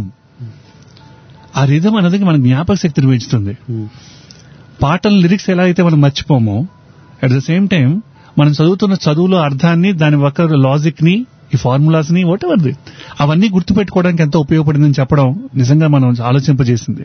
ఆ రిధం అనేది మన జ్ఞాపక శక్తిని పెంచుతుంది పాటల లిరిక్స్ ఎలా అయితే మనం మర్చిపోమో అట్ ద సేమ్ టైం మనం చదువుతున్న చదువులో అర్థాన్ని దాని ఒక లాజిక్ ని ఈ ఫార్ములాస్ ని వాట్ ఎవర్ అవన్నీ గుర్తుపెట్టుకోవడానికి ఎంతో ఉపయోగపడిందని చెప్పడం నిజంగా మనం ఆలోచింపజేసింది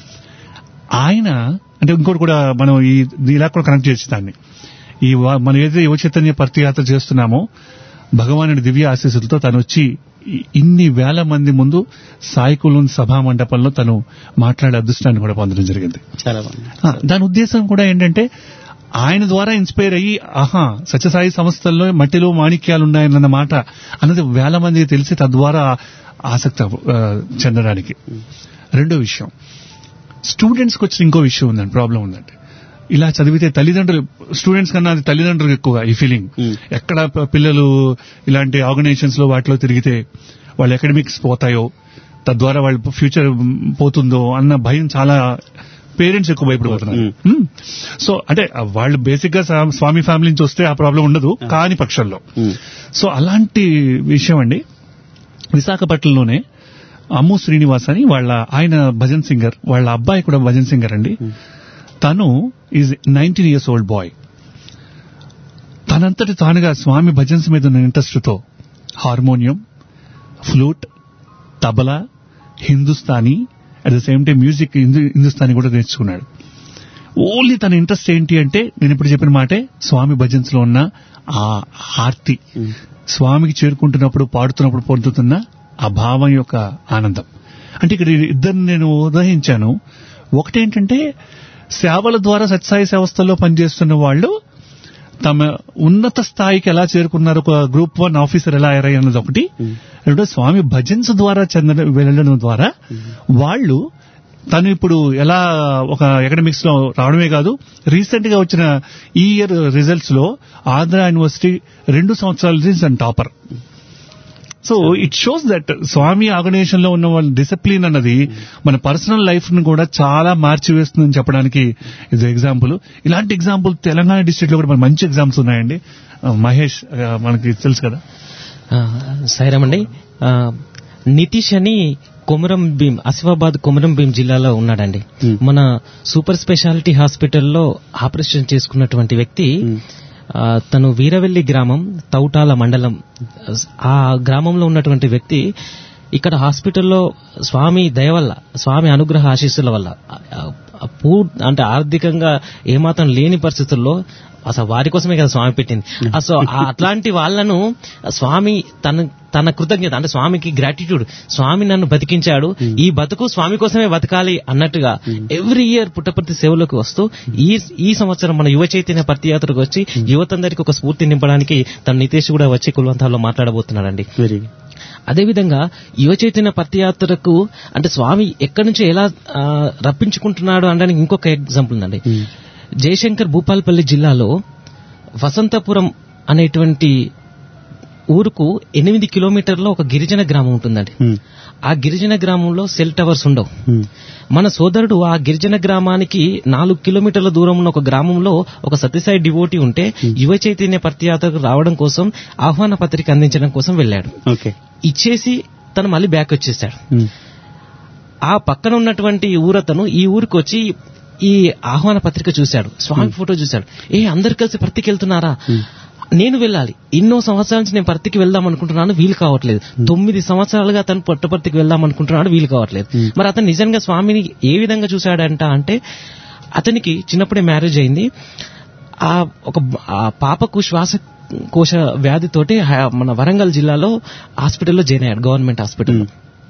ఆయన అంటే ఇంకోటి కూడా మనం ఈ ఇలా కూడా కనెక్ట్ చేసి దాన్ని ఈ వా- మనం ఏదైతే యువ చైతన్య పర్తియాత్ర చేస్తున్నామో భగవానుడి దివ్య ఆశీస్సులతో తను వచ్చి ఇ- ఇన్ని వేల మంది ముందు సాయికులం సభా మండపంలో తను మాట్లాడే అదృష్టాన్ని కూడా పొందడం జరిగింది చాలా బాగుంది ఆ, దాని ఉద్దేశం కూడా ఏంటంటే ఆయన ద్వారా ఇన్స్పైర్ అయ్యి ఆహా సత్యసాయి సంస్థల్లో మట్టిలో మాణిక్యాలు ఉన్నాయన్న మాట అన్నది వేల మందికి తెలిసి తద్వారా ఆసక్తి ఆ, చెందడానికి రెండో విషయం స్టూడెంట్స్కి వచ్చిన ఇంకో విషయం ఉందండి ప్రాబ్లం ఉందండి ఇలా చదివితే తల్లిదండ్రులు స్టూడెంట్స్ కన్నా అది తల్లిదండ్రులకు ఎక్కువ ఈ ఫీలింగ్ Hmm. ఎక్కడ ప- పిల్లలు ఇలాంటి ఆర్గనైజేషన్స్ లో వాటిలో తిరిగితే వాళ్ళ అకాడమిక్స్ పోతాయో తద్వారా వాళ్ళ ఫ్యూచర్ పోతుందో అన్న భయం చాలా పేరెంట్స్ ఎక్కువ భయపడిపోతున్నారు Hmm. సో అంటే వాళ్ళు బేసిక్ గా సా- స్వామి ఫ్యామిలీ నుంచి వస్తే ఆ ప్రాబ్లం ఉండదు కాని పక్షంలో Hmm. సో అలాంటి విషయం అండి విశాఖపట్నంలోనే అమ్ము శ్రీనివాస్ అని వాళ్ళ ఆయన భజన్ సింగర్ వాళ్ళ అబ్బాయి కూడా భజన్ సింగర్ అండి తను is nineteen years old boy తనంతటి తానుగా స్వామి భజన్స్ మీద ఉన్న ఇంట్రెస్ట్ తో harmonium flute tabla Hindustani at the same time music Hindustani కూడా నేర్చుకున్నాడు ఓన్లీ తన ఇంట్రెస్ట్ ఏంటి అంటే నేను ఇప్పుడు చెప్పిన మాటే స్వామి భజన్స్ లో ఉన్న ఆ ఆర్తి స్వామికి చేరుకుంటున్నప్పుడు పాడుతున్నప్పుడు పొందుతున్న ఆ భావం యొక్క ఆనందం అంటే ఇక్కడ ఇద్దరు నేను ఉదహించాను ఒకటేంటంటే సేవల ద్వారా సత్సాయి సంస్థల్లో పనిచేస్తున్న వాళ్ళు తమ ఉన్నత స్థాయికి ఎలా చేరుకున్నారు ఒక గ్రూప్ వన్ ఆఫీసర్ ఎలా అయ్యారు అన్నది ఒకటి రెండో స్వామి భజన్స్ ద్వారా చెందడం వెళ్ళడం ద్వారా వాళ్ళు తను ఇప్పుడు ఎలా ఒక ఎకడమిక్స్ లో రావడమే కాదు రీసెంట్ గా వచ్చిన ఈ ఇయర్ రిజల్ట్స్ లో ఆంధ్ర యూనివర్సిటీ రెండు సంవత్సరాల reason topper so it shows that స్వామి ఆర్గనైజేషన్ లో ఉన్న వాళ్ళ డిసిప్లిన్ అన్నది మన పర్సనల్ లైఫ్ ను కూడా చాలా మార్చివేస్తుందని చెప్పడానికి ఇది ఎగ్జాంపుల్ ఇలాంటి ఎగ్జాంపుల్ తెలంగాణ డిస్ట్రిక్ట్ లో కూడా మన మంచి ఎగ్జామ్స్ ఉన్నాయండి ఆ, మహేష్ ఆ, మనకి తెలుసు కదా ఆ, సాయిరామండి ఆ, నితీష్ అని కొమరం భీం ఆసిఫాబాద్ కొమరం భీం జిల్లాలో ఉన్నాడండి Hmm. మన సూపర్ స్పెషాలిటీ హాస్పిటల్లో ఆపరేషన్ చేసుకున్నటువంటి వ్యక్తి ఆ, తను వీరవెల్లి గ్రామం తౌటాల మండలం ఆ గ్రామంలో ఉన్నటువంటి వ్యక్తి ఇక్కడ హాస్పిటల్లో స్వామి దయ వల్ల స్వామి అనుగ్రహ ఆశీస్సుల వల్ల ఆ, ఆ, పూ- అంటే ఆర్థికంగా ఏమాత్రం లేని పరిస్థితుల్లో అసలు వారి కోసమే కదా స్వామి పెట్టింది అసలు ఆ అట్లాంటి వాళ్ళను స్వామి తన తన కృతజ్ఞత అంటే స్వామికి గ్రాటిట్యూడ్ స్వామి నన్ను బతికించాడు ఈ బతుకు స్వామి కోసమే బతకాలి అన్నట్టుగా ఎవ్రీ ఇయర్ పుట్టపర్తి సేవలోకి వస్తూ ఈ ఈ సంవత్సరం మన యువ చైతన్య పత్తియాత్రకు వచ్చి యువతందరికి ఒక స్ఫూర్తి నింపడానికి తన నితేష్ కూడా వచ్చి కుల్వంతాల్లో మాట్లాడబోతున్నాడండి వెరీ అదేవిధంగా యువ చైతన్య పత్తియాత్రకు అంటే స్వామి ఎక్కడి నుంచి ఎలా ఆ, రప్పించుకుంటున్నాడు అనడానికి ఇంకొక ఎగ్జాంపుల్ ఉందండి జయశంకర్ భూపాల్పల్లి జిల్లాలో వసంతపురం అనేటువంటి ఊరుకు ఎనిమిది కిలోమీటర్లో ఒక గిరిజన గ్రామం ఉంటుందండి ఆ గిరిజన గ్రామంలో సెల్ టవర్స్ ఉండవు మన సోదరుడు ఆ గిరిజన గ్రామానికి నాలుగు కిలోమీటర్ల దూరం ఉన్న ఒక గ్రామంలో ఒక సత్యసాయి డివోటీ ఉంటే యువ చైతన్య పత్రయాత్రకు రావడం కోసం ఆహ్వాన పత్రిక అందించడం కోసం వెళ్ళాడు ఓకే ఇచ్చేసి తను మళ్ళీ బ్యాక్ వచ్చేసాడు ఆ పక్కన ఉన్నటువంటి ఊరతను ఈ ఊరికి వచ్చి ఈ ఆహ్వాన పత్రిక చూశాడు స్వామి ఫోటో చూశాడు ఏ అందరు కలిసి పర్తికి వెళ్తున్నారా నేను వెళ్ళాలి ఎన్నో సంవత్సరాల నుంచి నేను పర్తికి వెళ్దాం అనుకుంటున్నాను వీలు కావట్లేదు తొమ్మిది సంవత్సరాలుగా అతను పుట్టపర్తికి వెళ్దాం అనుకుంటున్నాడు వీలు కావట్లేదు మరి అతను నిజంగా స్వామిని ఏ విధంగా చూశాడంట అంటే అతనికి చిన్నప్పుడే మ్యారేజ్ అయింది ఆ ఒక ఆ పాపకు శ్వాస కోశ వ్యాధితోటి హ- మన వరంగల్ జిల్లాలో హాస్పిటల్లో జాయిన్ అయ్యాడు గవర్నమెంట్ హాస్పిటల్లో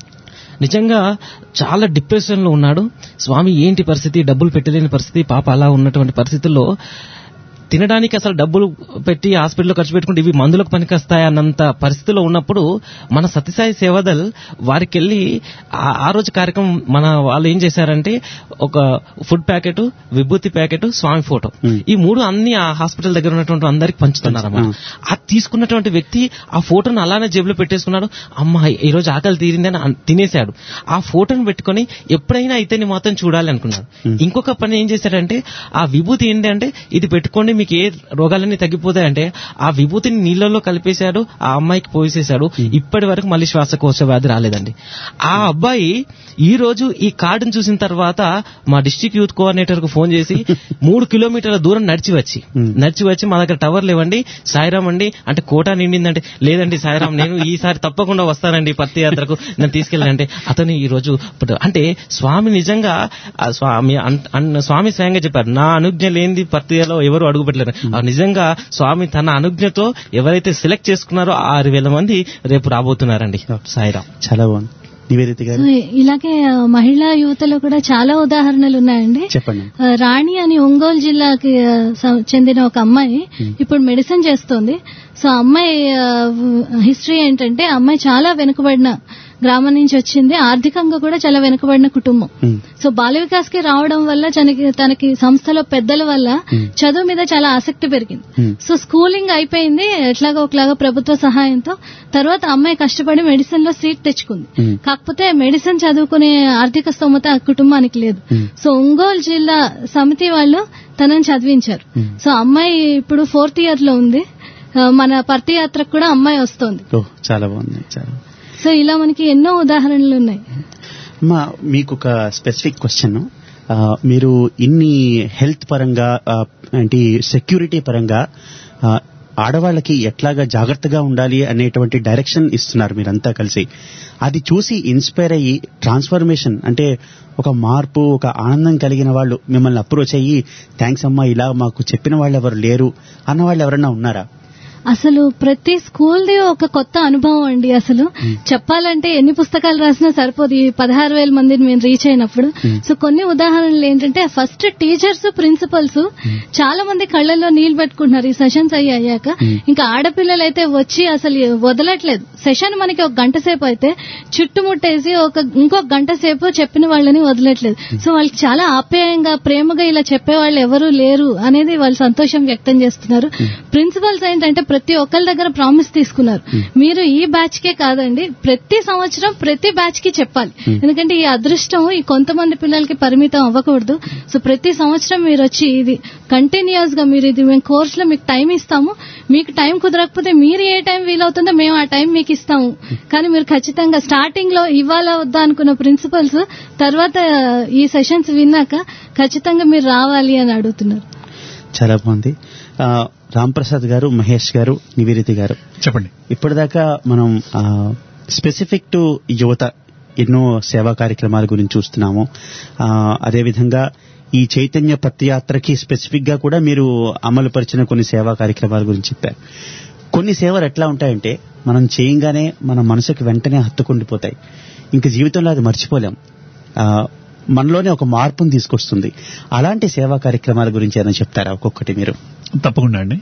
నిజంగా చాలా డిప్రెషన్ లో ఉన్నాడు స్వామి ఏంటి పరిస్థితి డబ్బులు పెట్టలేని పరిస్థితి పాప అలా ఉన్నటువంటి పరిస్థితుల్లో తినడానికి అసలు డబ్బులు పెట్టి హాస్పిటల్లో ఖర్చు పెట్టుకుంటే ఇవి మందులకు పనికొస్తాయి అన్నంత పరిస్థితిలో ఉన్నప్పుడు మన సత్యసాయి సేవదల్ వారికి వెళ్ళి ఆ- ఆ రోజు కార్యక్రమం మన వాళ్ళు ఏం చేశారంటే ఒక ఫుడ్ ప్యాకెట్ విభూతి ప్యాకెట్ స్వామి ఫోటో ఈ మూడు అన్ని ఆ హాస్పిటల్ దగ్గర ఉన్నటువంటి అందరికి పంచుతున్నారు అన్నమాట ఆ తీసుకున్నటువంటి వ్యక్తి ఆ ఫోటోను అలానే జేబులో పెట్టేసుకున్నాడు అమ్మ ఈ రోజు ఆకలి తీరిందని అన్- తినేశాడు ఆ ఫోటోను పెట్టుకొని ఎప్పుడైనా అయితే నీ మాత్రం చూడాలి అనుకున్నాడు ఇంకొక పని ఏం చేశాడంటే ఆ విభూతి ఏంటంటే ఇది పెట్టుకోండి మీకు ఏ రోగాలన్నీ తగ్గిపోతాయంటే ఆ విభూతిని నీళ్ళలో కలిపేశాడు ఆ అమ్మాయికి పోసేశాడు ఇప్పటి వరకు మళ్ళీ శ్వాసకోశ వ్యాధి రాలేదండి ఆ అబ్బాయి ఈ రోజు ఈ కార్డును చూసిన తర్వాత మా డిస్ట్రిక్ట్ యూత్ కోఆర్డినేటర్ కు ఫోన్ చేసి మూడు కిలోమీటర్ల దూరం నడిచి వచ్చి నడిచి వచ్చి మా దగ్గర టవర్ లేవండి సాయిరామ్ అండి అంటే కోట నిండిందంటే లేదండి సాయిరామ్ నేను ఈసారి తప్పకుండా వస్తానండి పత్తి యాత్రకు నన్ను తీసుకెళ్ళాలంటే అతను ఈ రోజు పుట్ట- అంటే స్వామి నిజంగా ఆ స్వామి అన్- అన్- స్వామి స్వయంగా చెప్పారు నా అనుజ్ఞ లేనిది పత్తిలో ఎవరు అడుగు పెట్టలేరు ఆ నిజంగా స్వామి తన అనుజ్ఞతో ఎవరైతే సెలెక్ట్ చేసుకున్నారో ఆరు వేల మంది రేపు రాబోతున్నారండి సాయిరామ్ చాలా బాగుంది నివేదిత గారు సో ఇలాగే ఆ, మహిళా యువతలో కూడా చాలా ఉదాహరణలు ఉన్నాయండి చెప్పండి ఆ, రాణి అని ఒంగోలు జిల్లాకి ఆ, సం- చెందిన ఒక అమ్మాయి ఇప్పుడు మెడిసిన్ చేస్తోంది సో ఆ అమ్మాయి ఆ, హిస్టరీ ఏంటంటే ఆ అమ్మాయి చాలా వెనుకబడిన గ్రామం నుంచి వచ్చింది ఆర్థికంగా కూడా చాలా వెనుకబడిన కుటుంబం ఉమ్, సో బాల వికాస్ కి రావడం వల్ల తనకి తనకి సంస్థలో పెద్దల వల్ల చదువు మీద చాలా ఆసక్తి పెరిగింది Hmm. సో స్కూలింగ్ అయిపోయింది ఎట్లాగో ఒకలాగా ప్రభుత్వ సహాయంతో తర్వాత అమ్మాయి కష్టపడి మెడిసిన్ లో సీట్ తెచ్చుకుంది Hmm. కాకపోతే మెడిసిన్ చదువుకునే ఆర్థిక స్తోమత ఆ కుటుంబానికి లేదు Hmm. సో ఒంగోలు జిల్లా సమితి వాళ్ళు తనని చదివించారు సో అమ్మాయి ఇప్పుడు ఫోర్త్ ఇయర్ లో ఉంది ఆ, మన పర్తి యాత్రకు కూడా అమ్మాయి వస్తోంది ఓ చాలా బాగుంది చాలా సో ఇలా మనకి ఎన్నో ఉదాహరణలు ఉన్నాయి అమ్మా మీకు ఒక స్పెసిఫిక్ క్వశ్చన్ మీరు ఇన్ని హెల్త్ పరంగా ఆ, ఏంటి సెక్యూరిటీ పరంగా ఆ, ఆడవాళ్ళకి ఎట్లాగా జాగ్రత్తగా ఉండాలి అనేటువంటి డైరెక్షన్ ఇస్తున్నారు మీరంతా కలిసి అది చూసి ఇన్స్పైర్ అయ్యి ట్రాన్స్ఫర్మేషన్ అంటే ఒక మార్పు ఒక ఆనందం కలిగిన వాళ్ళు మిమ్మల్ని అప్రోచ్ అయ్యి థ్యాంక్స్ అమ్మా ఇలా మాకు చెప్పిన వాళ్ళు ఎవరు లేరు అన్న వాళ్ళు ఎవరన్నా ఉన్నారా అసలు ప్రతి స్కూల్ది ఒక కొత్త అనుభవం అండి అసలు చెప్పాలంటే ఎన్ని పుస్తకాలు రాసినా సరిపోదు ఈ పదహారు వేల మందిని మేము రీచ్ అయినప్పుడు సో కొన్ని ఉదాహరణలు ఏంటంటే ఫస్ట్ టీచర్స్ ప్రిన్సిపల్స్ చాలా మంది కళ్ళల్లో నీళ్లు పెట్టుకుంటున్నారు ఈ సెషన్స్ అయ్యి అయ్యాక ఇంకా ఆడపిల్లలు అయితే వచ్చి అసలు వదలట్లేదు సెషన్ మనకి ఒక గంట సేపు అయితే చుట్టుముట్టేసి ఒక ఇంకొక గంట సేపు చెప్పిన వాళ్ళని వదలట్లేదు సో వాళ్ళకి చాలా ఆప్యాయంగా ప్రేమగా ఇలా చెప్పే వాళ్ళు ఎవరు లేరు అనేది వాళ్ళు సంతోషం వ్యక్తం చేస్తున్నారు ప్రిన్సిపల్స్ ఏంటంటే ప్రతి ఒక్కరి దగ్గర ప్రామిస్ తీసుకున్నారు మీరు ఈ బ్యాచ్ కే కాదండి ప్రతి సంవత్సరం ప్రతి బ్యాచ్ కి చెప్పాలి ఎందుకంటే ఈ అదృష్టం ఈ కొంతమంది పిల్లలకి పరిమితం అవ్వకూడదు సో ప్రతి సంవత్సరం మీరు వచ్చి ఇది కంటిన్యూస్ గా మీరు ఇది మేము కోర్స్ లో మీకు టైం ఇస్తాము మీకు టైం కుదరకపోతే మీరు ఏ టైం వీలవుతుందో మేము ఆ టైం మీకు ఇస్తాము కానీ మీరు ఖచ్చితంగా స్టార్టింగ్ లో ఇవ్వాలా వద్దా అనుకున్న ప్రిన్సిపల్స్ తర్వాత ఈ సెషన్స్ విన్నాక ఖచ్చితంగా మీరు రావాలి అని అడుగుతున్నారు చాలా బాగుంది ఆ, రాంప్రసాద్ గారు మహేష్ గారు నివేదిత గారు చెప్పండి ఇప్పటిదాకా మనం స్పెసిఫిక్ టు యువత ఎన్నో సేవా కార్యక్రమాల గురించి చూస్తున్నాము ఆ, అదేవిధంగా ఈ చైతన్య పత్రయాత్రకి స్పెసిఫిక్ గా కూడా మీరు అమలు పరిచిన కొన్ని సేవా కార్యక్రమాల గురించి చెప్పారు కొన్ని సేవలు ఎట్లా ఉంటాయంటే మనం చేయంగానే మన మనసుకి వెంటనే హత్తుకుండిపోతాయి ఇంక జీవితంలో అది మర్చిపోలేం ఆ, మనలోనే ఒక మార్పును తీసుకొస్తుంది అలాంటి సేవా కార్యక్రమాల గురించి ఏమైనా చెప్తారా ఒక్కొక్కటి మీరు తప్పకుండా అండి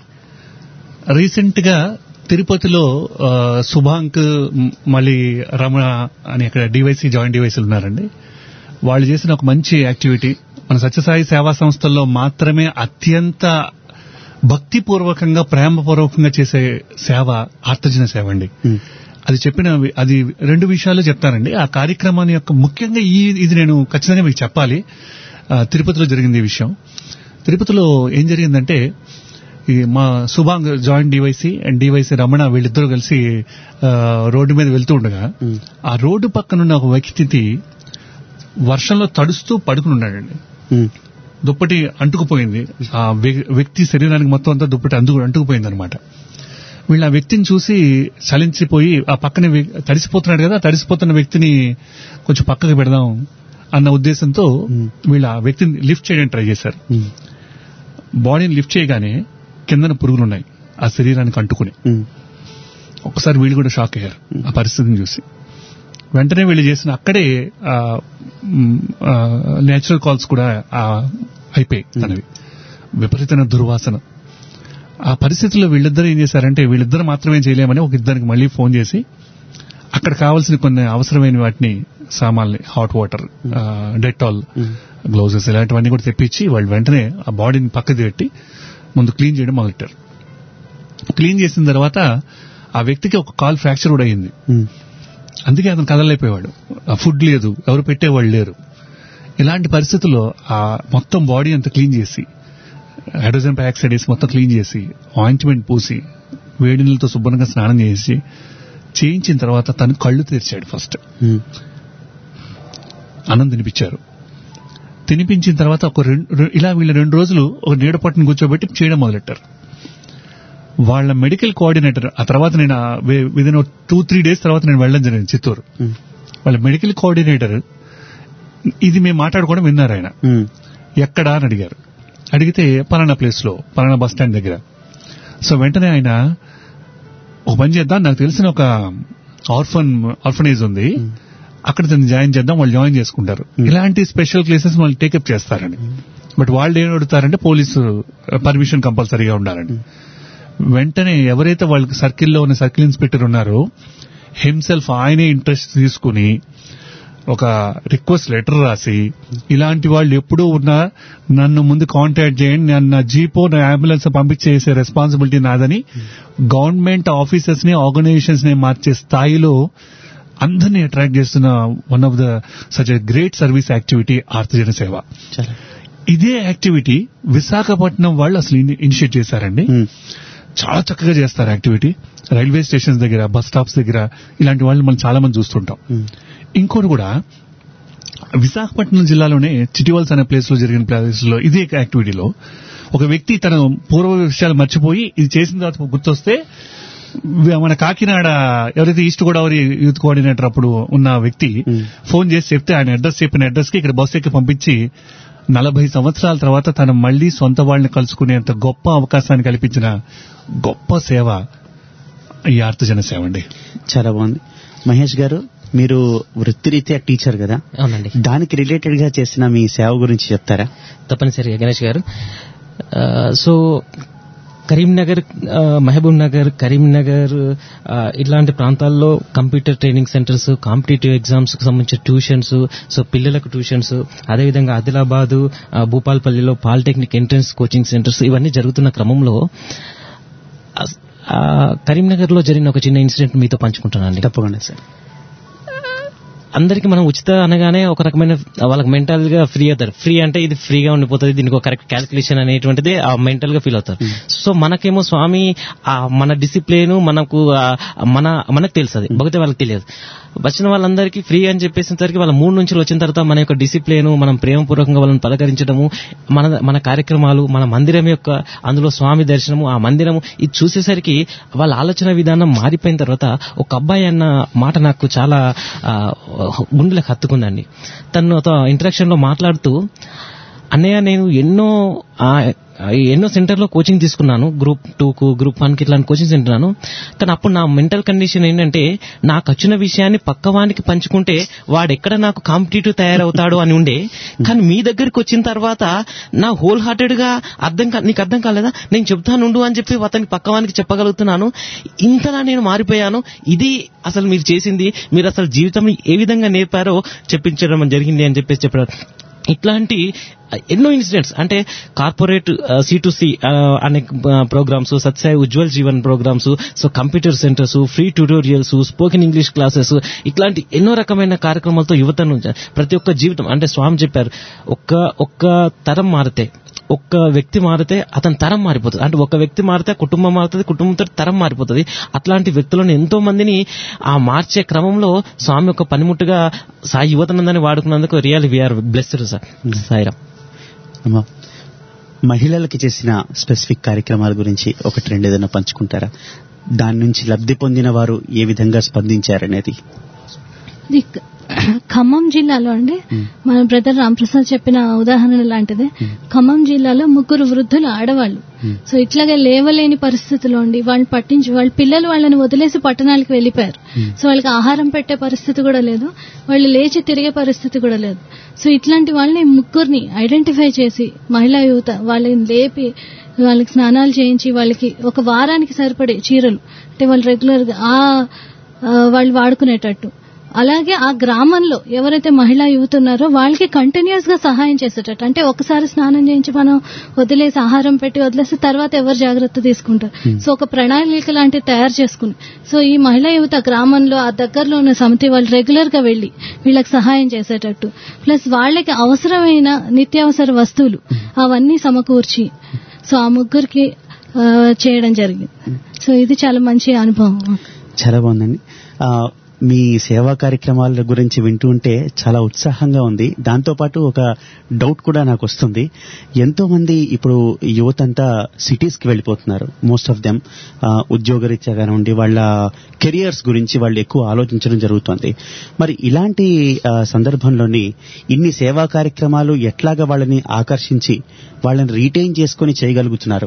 రీసెంట్ గా తిరుపతిలో ఆ, సుభాంక్ మ్, మళ్ళీ రమణ అని అక్కడ డివైసీ జాయింట్ డివైసీలు ఉన్నారండి వాళ్ళు చేసిన ఒక మంచి యాక్టివిటీ మన సత్యసాయి సేవా సంస్థల్లో మాత్రమే అత్యంత భక్తిపూర్వకంగా ప్రేమపూర్వకంగా చేసే సేవ ఆర్తజన సేవ అండి ఉమ్, అది చెప్పిన వి- అది రెండు విషయాలు చెప్తానండి ఆ కార్యక్రమాన్ని యొక్క ముఖ్యంగా ఈ ఇది నేను ఖచ్చితంగా మీకు చెప్పాలి ఆ, తిరుపతిలో జరిగింది ఈ విషయం తిరుపతిలో ఏం జరిగిందంటే ఈ మా సుభాంగ్ joint DYC and DYC Ramana వీళ్ళిద్దరూ కలిసి ఆ, రోడ్డు మీద వెళ్తూ ఉండగా ఉమ్, ఆ రోడ్డు పక్కనున్న ఒక వ్యక్తికి వర్షంలో తడుస్తూ పడుకుని ఉన్నాడండి ఉమ్, దుప్పటి అంటుకుపోయింది ఆ వ్య- వ్యక్తి శరీరానికి మొత్తం అంతా దుప్పటి అంటుకు అంటుకుపోయింది అనమాట వీళ్ళు ఆ వ్యక్తిని చూసి చలించిపోయి ఆ పక్కన వ్య- తడిసిపోతున్నాడు కదా ఆ తడిసిపోతున్న వ్యక్తిని కొంచెం పక్కకు పెడదాం అన్న ఉద్దేశంతో వీళ్ళు ఆ వ్యక్తిని లిఫ్ట్ చేయడానికి ట్రై చేశారు ఉమ్, బాడీని లిఫ్ట్ చేయగానే కిందన పురుగులు ఉన్నాయి ఆ శరీరానికి అంటుకుని ఉమ్, ఒక్కసారి వీళ్ళు కూడా షాక్ అయ్యారు ఆ పరిస్థితిని చూసి వెంటనే వీళ్ళు చేసిన అక్కడే నేచురల్ కాల్స్ కూడా ఆ, అయిపోయాయి తనవి విపరీతమైన దుర్వాసన ఆ పరిస్థితుల్లో వీళ్ళిద్దరు ఏం చేశారంటే వీళ్ళిద్దరు మాత్రమే చేయలేమని ఒక ఇద్దరికి మళ్ళీ ఫోన్ చేసి అక్కడ కావాల్సిన కొన్ని అవసరమైన వాటిని సామాన్లు హాట్ వాటర్ డెటాల్ గ్లౌజెస్ ఇలాంటివన్నీ కూడా తెప్పించి వాళ్ళు వెంటనే ఆ బాడీని పక్కది పెట్టి ముందు క్లీన్ చేయడం మొదలెట్టారు క్లీన్ చేసిన తర్వాత ఆ వ్యక్తికి ఒక కాల్ ఫ్రాక్చర్ కూడా అయింది ఉమ్, అందుకే అతను కదలైపోయేవాడు ఆ ఫుడ్ లేదు ఎవరు పెట్టేవాళ్ళు లేరు ఇలాంటి పరిస్థితుల్లో ఆ మొత్తం బాడీ అంతా క్లీన్ చేసి హైడ్రోజన్ పెరాక్సైడ్ వేసి మొత్తం క్లీన్ చేసి ఆయింట్మెంట్ పూసి వేడి నీళ్ళతో శుభ్రంగా స్నానం చేసి చేయించిన తర్వాత తను కళ్ళు తెరిచాడు ఫస్ట్ ఉమ్, అన్నం తినిపించారు తినిపించిన తర్వాత ఒక రెండు రె- ఇలా వీళ్ళ రెండు రోజులు ఒక నీడ పట్టును కూర్చోబెట్టి చేయడం మొదలెట్టారు వాళ్ళ మెడికల్ కోఆర్డినేటర్ ఆ తర్వాత నేను విదిన్ టూ త్రీ డేస్ తర్వాత నేను వెళ్ళడం జరిగింది చిత్తూరు ఉమ్, వాళ్ళ మెడికల్ కోఆర్డినేటర్ ఇది మేము మాట్లాడుకోవడం విన్నారు ఆయన ఉమ్, ఎక్కడా అని అడిగారు అడిగితే పలానా ప్లేస్ లో పలానా బస్ స్టాండ్ దగ్గర సో వెంటనే ఆయన ఒక పని చేద్దాం నాకు తెలిసిన ఒక ఆర్ఫన్ ఆర్ఫనేజ్ ఉంది అక్కడ తను జాయిన్ చేద్దాం వాళ్ళు జాయిన్ చేసుకుంటారు ఇలాంటి స్పెషల్ కేసెస్ వాళ్ళు టేకప్ చేస్తారని బట్ వాళ్ళు ఏం అడుగుతారంటే పోలీసు పర్మిషన్ కంపల్సరీగా ఉండాలని వెంటనే ఎవరైతే వాళ్ళకి సర్కిల్లో ఉన్న సర్కిల్ ఇన్స్పెక్టర్ ఉన్నారో హిమ్సెల్ఫ్ ఆయనే ఇంట్రెస్ట్ తీసుకుని ఒక రిక్వెస్ట్ లెటర్ రాసి ఇలాంటి వాళ్ళు ఎప్పుడూ ఉన్నా నన్ను ముందు కాంటాక్ట్ చేయండి నేను నా జీపో నా అంబులెన్స్ పంపించేసే రెస్పాన్సిబిలిటీ నాదని గవర్నమెంట్ ఆఫీసర్స్ ని ఆర్గనైజేషన్స్ ని మార్చే స్థాయిలో అందరినీ అట్రాక్ట్ చేస్తున్న one of the such a great service activity ఆర్తజన సేవ చాలా ఇదే యాక్టివిటీ విశాఖపట్నం వాళ్ళు అసలు ఇనిషియేట్ చేశారండి ఉమ్, చాలా చక్కగా చేస్తారు యాక్టివిటీ రైల్వే స్టేషన్స్ దగ్గర బస్ స్టాప్స్ దగ్గర ఇలాంటి వాళ్ళు మనం చాలా మంది చూస్తుంటాం ఉమ్, ఇంకోటి కూడా విశాఖపట్నం జిల్లాలోనే చిటివల్స్ అనే ప్లేస్ లో జరిగిన ప్లేస్ లో ఇదే యాక్టివిటీలో ఒక వ్యక్తి తన పూర్వ విషయాలు మర్చిపోయి ఇది చేసిన తర్వాత గుర్తొస్తే వి- మన కాకినాడ ఎవరైతే ఈస్ట్ గోదావరి యూత్ కోఆర్డినేటర్ అప్పుడు ఉన్న వ్యక్తి ఫోన్ చేసి చెప్తే ఆయన అడ్రస్ చెప్పిన అడ్రస్ కి ఇక్కడ బస్సు ఎక్కి పంపించి నలభై సంవత్సరాల తర్వాత తన మళ్లీ సొంత వాళ్ళని కలుసుకునేంత గొప్ప అవకాశాన్ని కల్పించిన గొప్ప సేవ ఈ ఆర్తజన సేవ అండి చాలా బాగుంది మహేష్ గారు మీరు వృత్తిరీత్యా టీచర్ కదా అవునండి దానికి రిలేటెడ్ గా చేసిన మీ సేవ గురించి చెప్తారా తప్పనిసరిగా గణేష్ గారు ఆ, సో కరీంనగర్ ఆ, మహబూబ్ నగర్ కరీంనగర్ ఆ, ఇలాంటి ప్రాంతాల్లో computer training centres competitive exams కు సంబంధించిన ట్యూషన్స్ సో పిల్లలకు ట్యూషన్స్ అదేవిధంగా ఆదిలాబాదు ఆ, భూపాల్పల్లిలో పాలిటెక్నిక్ ఎంట్రన్స్ కోచింగ్ సెంటర్స్ ఇవన్నీ జరుగుతున్న క్రమంలో అస్- ఆ, కరీంనగర్ లో జరిగిన ఒక చిన్న ఇన్సిడెంట్ మీతో పంచుకుంటున్నానండి తప్పకుండా సార్ అందరికి మనం ఉచిత అనగానే ఒక రకమైన వాళ్ళకి మెంటల్ గా ఫ్రీ అవుతారు ఫ్రీ అంటే ఇది ఫ్రీగా ఉండిపోతుంది దీనికి ఒక కరెక్ట్ క్యాల్కులేషన్ అనేటువంటిది ఆ మెంటల్ గా ఫీల్ అవుతారు సో మనకేమో స్వామి ఆ మన డిసిప్లిన్ మనకు ఆ మన మనకు తెలుస్తుంది బహుతే వాళ్ళకి తెలియదు వచ్చిన వాళ్ళందరికీ ఫ్రీ అని చెప్పేసరికి వాళ్ళ మూడు నుంచి వచ్చిన తర్వాత మన యొక్క డిసిప్లిన్ మనం ప్రేమపూర్వకంగా వాళ్ళని పలకరించడము మన మన కార్యక్రమాలు మన మందిరం యొక్క అందులో స్వామి దర్శనము ఆ మందిరము ఇది చూసేసరికి వాళ్ళ ఆలోచన విధానం మారిపోయిన తర్వాత ఒక అబ్బాయి అన్న మాట నాకు చాలా ఆ, గుండెలకు హత్తుకుందండి తను ఇంటరాక్షన్ లో మాట్లాడుతూ అన్నయ్య నేను ఎన్నో ఆ, ఎన్నో సెంటర్లో కోచింగ్ తీసుకున్నాను గ్రూప్ టూ కు గ్రూప్ వన్ కి ఇట్లాంటి కోచింగ్ తింటున్నాను కానీ అప్పుడు నా మెంటల్ కండిషన్ ఏంటంటే నాకు వచ్చిన విషయాన్ని పక్కవానికి పంచుకుంటే వాడు ఎక్కడ నాకు కాంపిటేటివ్ తయారవుతాడు అని ఉండే కానీ మీ దగ్గరికి వచ్చిన తర్వాత నా హోల్ హార్టెడ్ గా అర్థం కా- నీకు అర్థం కాలేదా నేను చెప్తానుండు అని చెప్పి అతనికి పక్కవానికి చెప్పగలుగుతున్నాను ఇంతలా నేను మారిపోయాను ఇది అసలు మీరు చేసింది మీరు అసలు జీవితం ఏ విధంగా నేర్పారో చెప్పించడం జరిగింది అని చెప్పేసి చెప్పారు ఇట్లాంటి ఎన్నో ఇన్సిడెంట్స్ అంటే కార్పొరేట్ సి టు సి అనే ప్రోగ్రామ్స్ సత్సాయి Ujwal Jeevan programmes so computer centres free tutorials spoken English classes ఇట్లాంటి ఎన్నో రకమైన కార్యక్రమాలతో యువతను ప్రతి ఒక్క జీవితం అంటే స్వామి చెప్పారు ఒక్క ఒక్క తరం మారితే ఒక్క వ్యక్తి మారితే అతని తరం మారిపోతుంది అంటే ఒక వ్యక్తి మారితే కుటుంబం మారుతుంది కుటుంబంతో తరం మారిపోతుంది అట్లాంటి వ్యక్తులను ఎంతో మందిని ఆ మార్చే క్రమంలో స్వామి ఒక పనిముట్టుగా సాయి యువతనందని వాడుకున్నందుకు real we're blessed sir Sairam అమ్మా మహిళలకి చేసిన స్పెసిఫిక్ కార్యక్రమాల గురించి ఒకటి రెండు ఏదైనా పంచుకుంటారా దాని నుంచి లబ్ధి పొందిన వారు ఏ విధంగా స్పందించారనేది ఇది క- ఖమ్మం జిల్లాలో అండి మన బ్రదర్ రాంప్రసాద్ చెప్పిన ఉదాహరణ లాంటిదే ఖమ్మం జిల్లాలో ముగ్గురు వృద్ధులు ఆడవాళ్ళు సో ఇట్లాగే లేవలేని పరిస్థితిలో ఉండి వాళ్ళని పట్టించి వాళ్ళ పిల్లలు వాళ్ళని వదిలేసి పట్టణాలకు వెళ్ళిపోయారు సో వాళ్ళకి ఆహారం పెట్టే పరిస్థితి కూడా లేదు వాళ్ళు లేచి తిరిగే పరిస్థితి కూడా లేదు సో ఇట్లాంటి వాళ్ళని ముగ్గురిని ఐడెంటిఫై చేసి మహిళా యువత వాళ్ళని లేపి వాళ్ళకి స్నానాలు చేయించి వాళ్ళకి ఒక వారానికి సరిపడే చీరలు అంటే వాళ్ళు రెగ్యులర్ గా ఆ ఆ, వాళ్ళు వాడుకునేటట్టు అలాగే ఆ గ్రామంలో ఎవరైతే మహిళా యువత ఉన్నారో వాళ్ళకి కంటిన్యూస్ గా సహాయం చేసేటట్టు అంటే ఒకసారి స్నానం చేయించి మనం వదిలేసి ఆహారం పెట్టి వదిలేసి తర్వాత ఎవరు జాగ్రత్త తీసుకుంటారు సో ఒక ప్రణాళిక లాంటివి తయారు చేసుకుని సో ఈ మహిళా యువత గ్రామంలో ఆ దగ్గరలో ఉన్న సమితి వాళ్ళు రెగ్యులర్ గా వెళ్లి వీళ్ళకి సహాయం చేసేటట్టు ప్లస్ వాళ్ళకి అవసరమైన నిత్యావసర వస్తువులు అవన్నీ సమకూర్చి సో ఆ ముగ్గురికి ఆ, చేయడం జరిగింది సో ఇది చాలా మంచి అనుభవం చాలా బాగుందండి ఆ, మీ సేవా కార్యక్రమాల గురించి వింటూ ఉంటే చాలా ఉత్సాహంగా ఉంది దాంతో పాటు ఒక డౌట్ కూడా నాకు వస్తుంది ఎంతో మంది ఇప్పుడు యువత అంతా సిటీస్ కి వెళ్ళిపోతున్నారు మోస్ట్ ఆఫ్ దెమ్ ఉద్యోగరీత్యా కానివ్వండి వాళ్ళ కెరియర్స్ గురించి వాళ్ళు ఎక్కువ ఆలోచించడం జరుగుతుంది మరి ఇలాంటి ఆ, సందర్భంలోని ఇన్ని సేవా కార్యక్రమాలు ఎట్లాగా వాళ్ళని ఆకర్షించి వాళ్ళని రీటైన్ చేసుకొని చేయగలుగుతున్నారు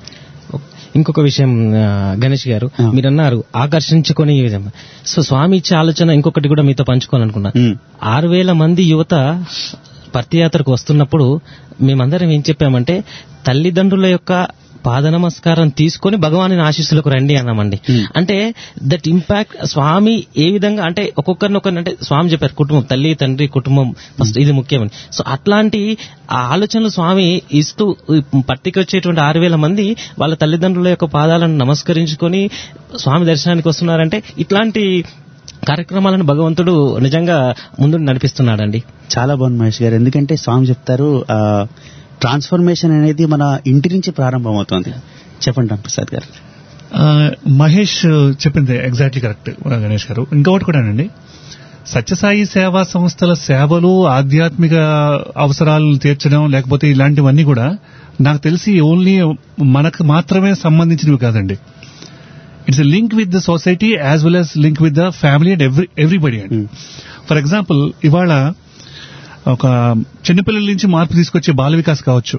ఇంకొక విషయం ఆ, గణేష్ గారు ఆ. మీరన్నారు ఆకర్షించుకొని ఈ విధంగా. సో స్వామి ఇచ్చే ఆలోచన ఇంకొకటి కూడా మీతో పంచుకోవాలనుకున్నా మ్. ఆరు వేల మంది యువత పర్తియాత్రకు వస్తున్నప్పుడు మేమందరం ఏం చెప్పామంటే తల్లిదండ్రుల యొక్క పాద నమస్కారం తీసుకొని భగవాని ఆశీస్సులకు రండి అన్నామండి Hmm. అంటే దట్ ఇంపాక్ట్ స్వామి ఏ విధంగా అంటే ఒక్కొక్కరిని ఒకరిని అంటే స్వామి చెప్పారు కుటుంబం తల్లి తండ్రి కుటుంబం ఫస్ట్ ఇది ముఖ్యమని సో అట్లాంటి ఆ ఆలోచనలు స్వామి ఇస్తూ పట్టికి వచ్చేటువంటి ఆరు వేల మంది వాళ్ళ తల్లిదండ్రుల యొక్క పాదాలను నమస్కరించుకొని స్వామి దర్శనానికి వస్తున్నారంటే ఇట్లాంటి కార్యక్రమాలను భగవంతుడు నిజంగా ముందు నడిపిస్తున్నాడండి చాలా బాగుంది మహేష్ గారు ఎందుకంటే స్వామి చెప్తారు ట్రాన్స్ఫర్మేషన్ అనేది మన ఇంటి నుంచి ప్రారంభమవుతుంది చెప్పండి రాంప్రసాద్ గారు ఆ, మహేష్ చెప్పింది ఎగ్జాక్ట్లీ కరెక్ట్ గణేష్ గారు ఇంకొకటి కూడానండి సత్యసాయి సేవా సంస్థల సేవలు ఆధ్యాత్మిక అవసరాలను తీర్చడం లేకపోతే ఇలాంటివన్నీ కూడా నాకు తెలిసి ఓన్లీ మనకు మాత్రమే సంబంధించినవి కాదండి it's link with the society as well as link with the family and every everybody అండి ఫర్ ఎగ్జాంపుల్ ఇవాళ ఒక చిన్నపిల్లల నుంచి మార్పు తీసుకొచ్చే బాల వికాస్ కావచ్చు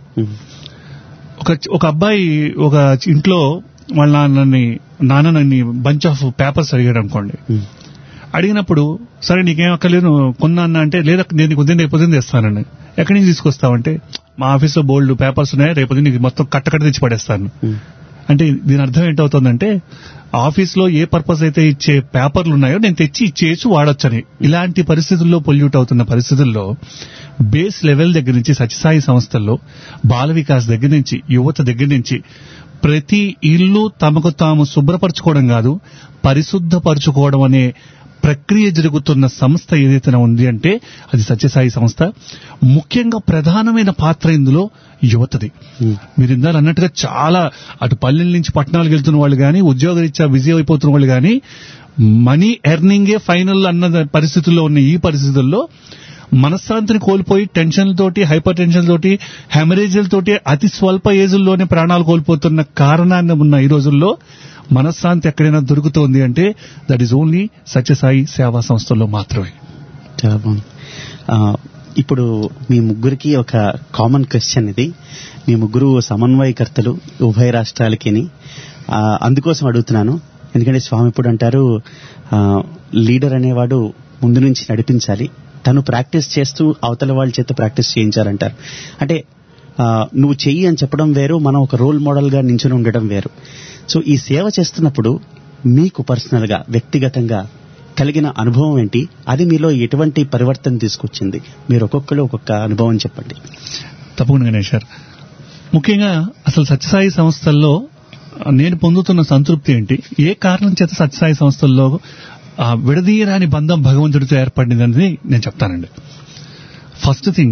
ఒక ఒక అబ్బాయి ఒక ఇంట్లో వాళ్ళ నాన్నని నాన్న నన్ను బంచ్ ఆఫ్ పేపర్స్ అడిగాడు అనుకోండి అడిగినప్పుడు సరే నీకేం అక్కర్లేదు నువ్వు కొన్నా అన్న అంటే లేదా నేను నీకు ఉదయం రేపు ఉదయం తెస్తానండి ఎక్కడి నుంచి తీసుకొస్తావంటే మా ఆఫీస్లో బోల్డ్ పేపర్స్ ఉన్నాయి రేపు ఉదయం నీకు మొత్తం కట్టకట్ట తెచ్చి పడేస్తాను అంటే దీని అర్థం ఏంటవుతుందంటే ఆఫీస్ లో ఏ పర్పస్ అయితే ఇచ్చే పేపర్లు ఉన్నాయో నేను తెచ్చి ఇచ్చేయచ్చు వాడొచ్చని ఇలాంటి పరిస్థితుల్లో పొల్యూట్ అవుతున్న పరిస్థితుల్లో బేస్ లెవెల్ దగ్గర నుంచి సత్యసాయి సంస్థల్లో బాల వికాస్ దగ్గర నుంచి యువత దగ్గర నుంచి ప్రతి ఇల్లు తమకు తాము శుభ్రపరచుకోవడం కాదు పరిశుద్ధపరచుకోవడం అనే ప్రక్రియ జరుగుతున్న సంస్థ ఏదైతే ఉంది అంటే అది సత్యసాయి సంస్థ ముఖ్యంగా ప్రధానమైన పాత్ర ఇందులో యువతది మీరు ఇందాక అన్నట్టుగా చాలా అటు పల్లెల నుంచి పట్టణాలకు వెళ్తున్న వాళ్ళు కానీ ఉద్యోగరీత్యా బిజీ అయిపోతున్న వాళ్ళు కానీ మనీ ఎర్నింగే ఫైనల్ అన్న పరిస్థితుల్లో ఉన్న ఈ పరిస్థితుల్లో మనశ్శాంతిని కోల్పోయి టెన్షన్లతోటి హైపర్ టెన్షన్లతోటి హెమరేజ్లతోటి అతి స్వల్ప ఏజుల్లోనే ప్రాణాలు కోల్పోతున్న కారణాన్ని ఉన్న ఈ రోజుల్లో మనశ్శాంతి ఎక్కడైనా దొరుకుతోంది అంటే దట్ ఈస్ ఓన్లీ సత్యసాయి సేవా సంస్థల్లో మాత్రమే చాలా బాగుంది ఆ, ఇప్పుడు మీ ముగ్గురికి ఒక కామన్ క్వశ్చన్ ఇది మీ ముగ్గురు సమన్వయకర్తలు ఉభయ రాష్ట్రాలకి అందుకోసం అడుగుతున్నాను ఎందుకంటే స్వామి ఇప్పుడు అంటారు ఆ, లీడర్ అనేవాడు ముందు నుంచి నడిపించాలి తను ప్రాక్టీస్ చేస్తూ అవతల వాళ్ళ చేత ప్రాక్టీస్ చేయించాలంటారు అంటే ఆ, నువ్వు చెయ్యి అని చెప్పడం వేరు మనం ఒక రోల్ మోడల్ గా నించుని ఉండడం వేరు సో ఈ సేవ చేస్తున్నప్పుడు మీకు పర్సనల్ గా వ్యక్తిగతంగా కలిగిన అనుభవం ఏంటి అది మీలో ఎటువంటి పరివర్తన తీసుకొచ్చింది మీరు ఒక్కొక్కరు ఒక్కొక్క అనుభవం చెప్పండి తప్పకుండా గణేష్ గారు ముఖ్యంగా అసలు సత్యసాయి సంస్థల్లో నేను పొందుతున్న సంతృప్తి ఏంటి ఏ కారణం చేత సత్యసాయి సంస్థల్లో ఆ విడదీయరాని బంధం భగవంతుడితో ఏర్పడిందని నేను చెప్తానండి first thing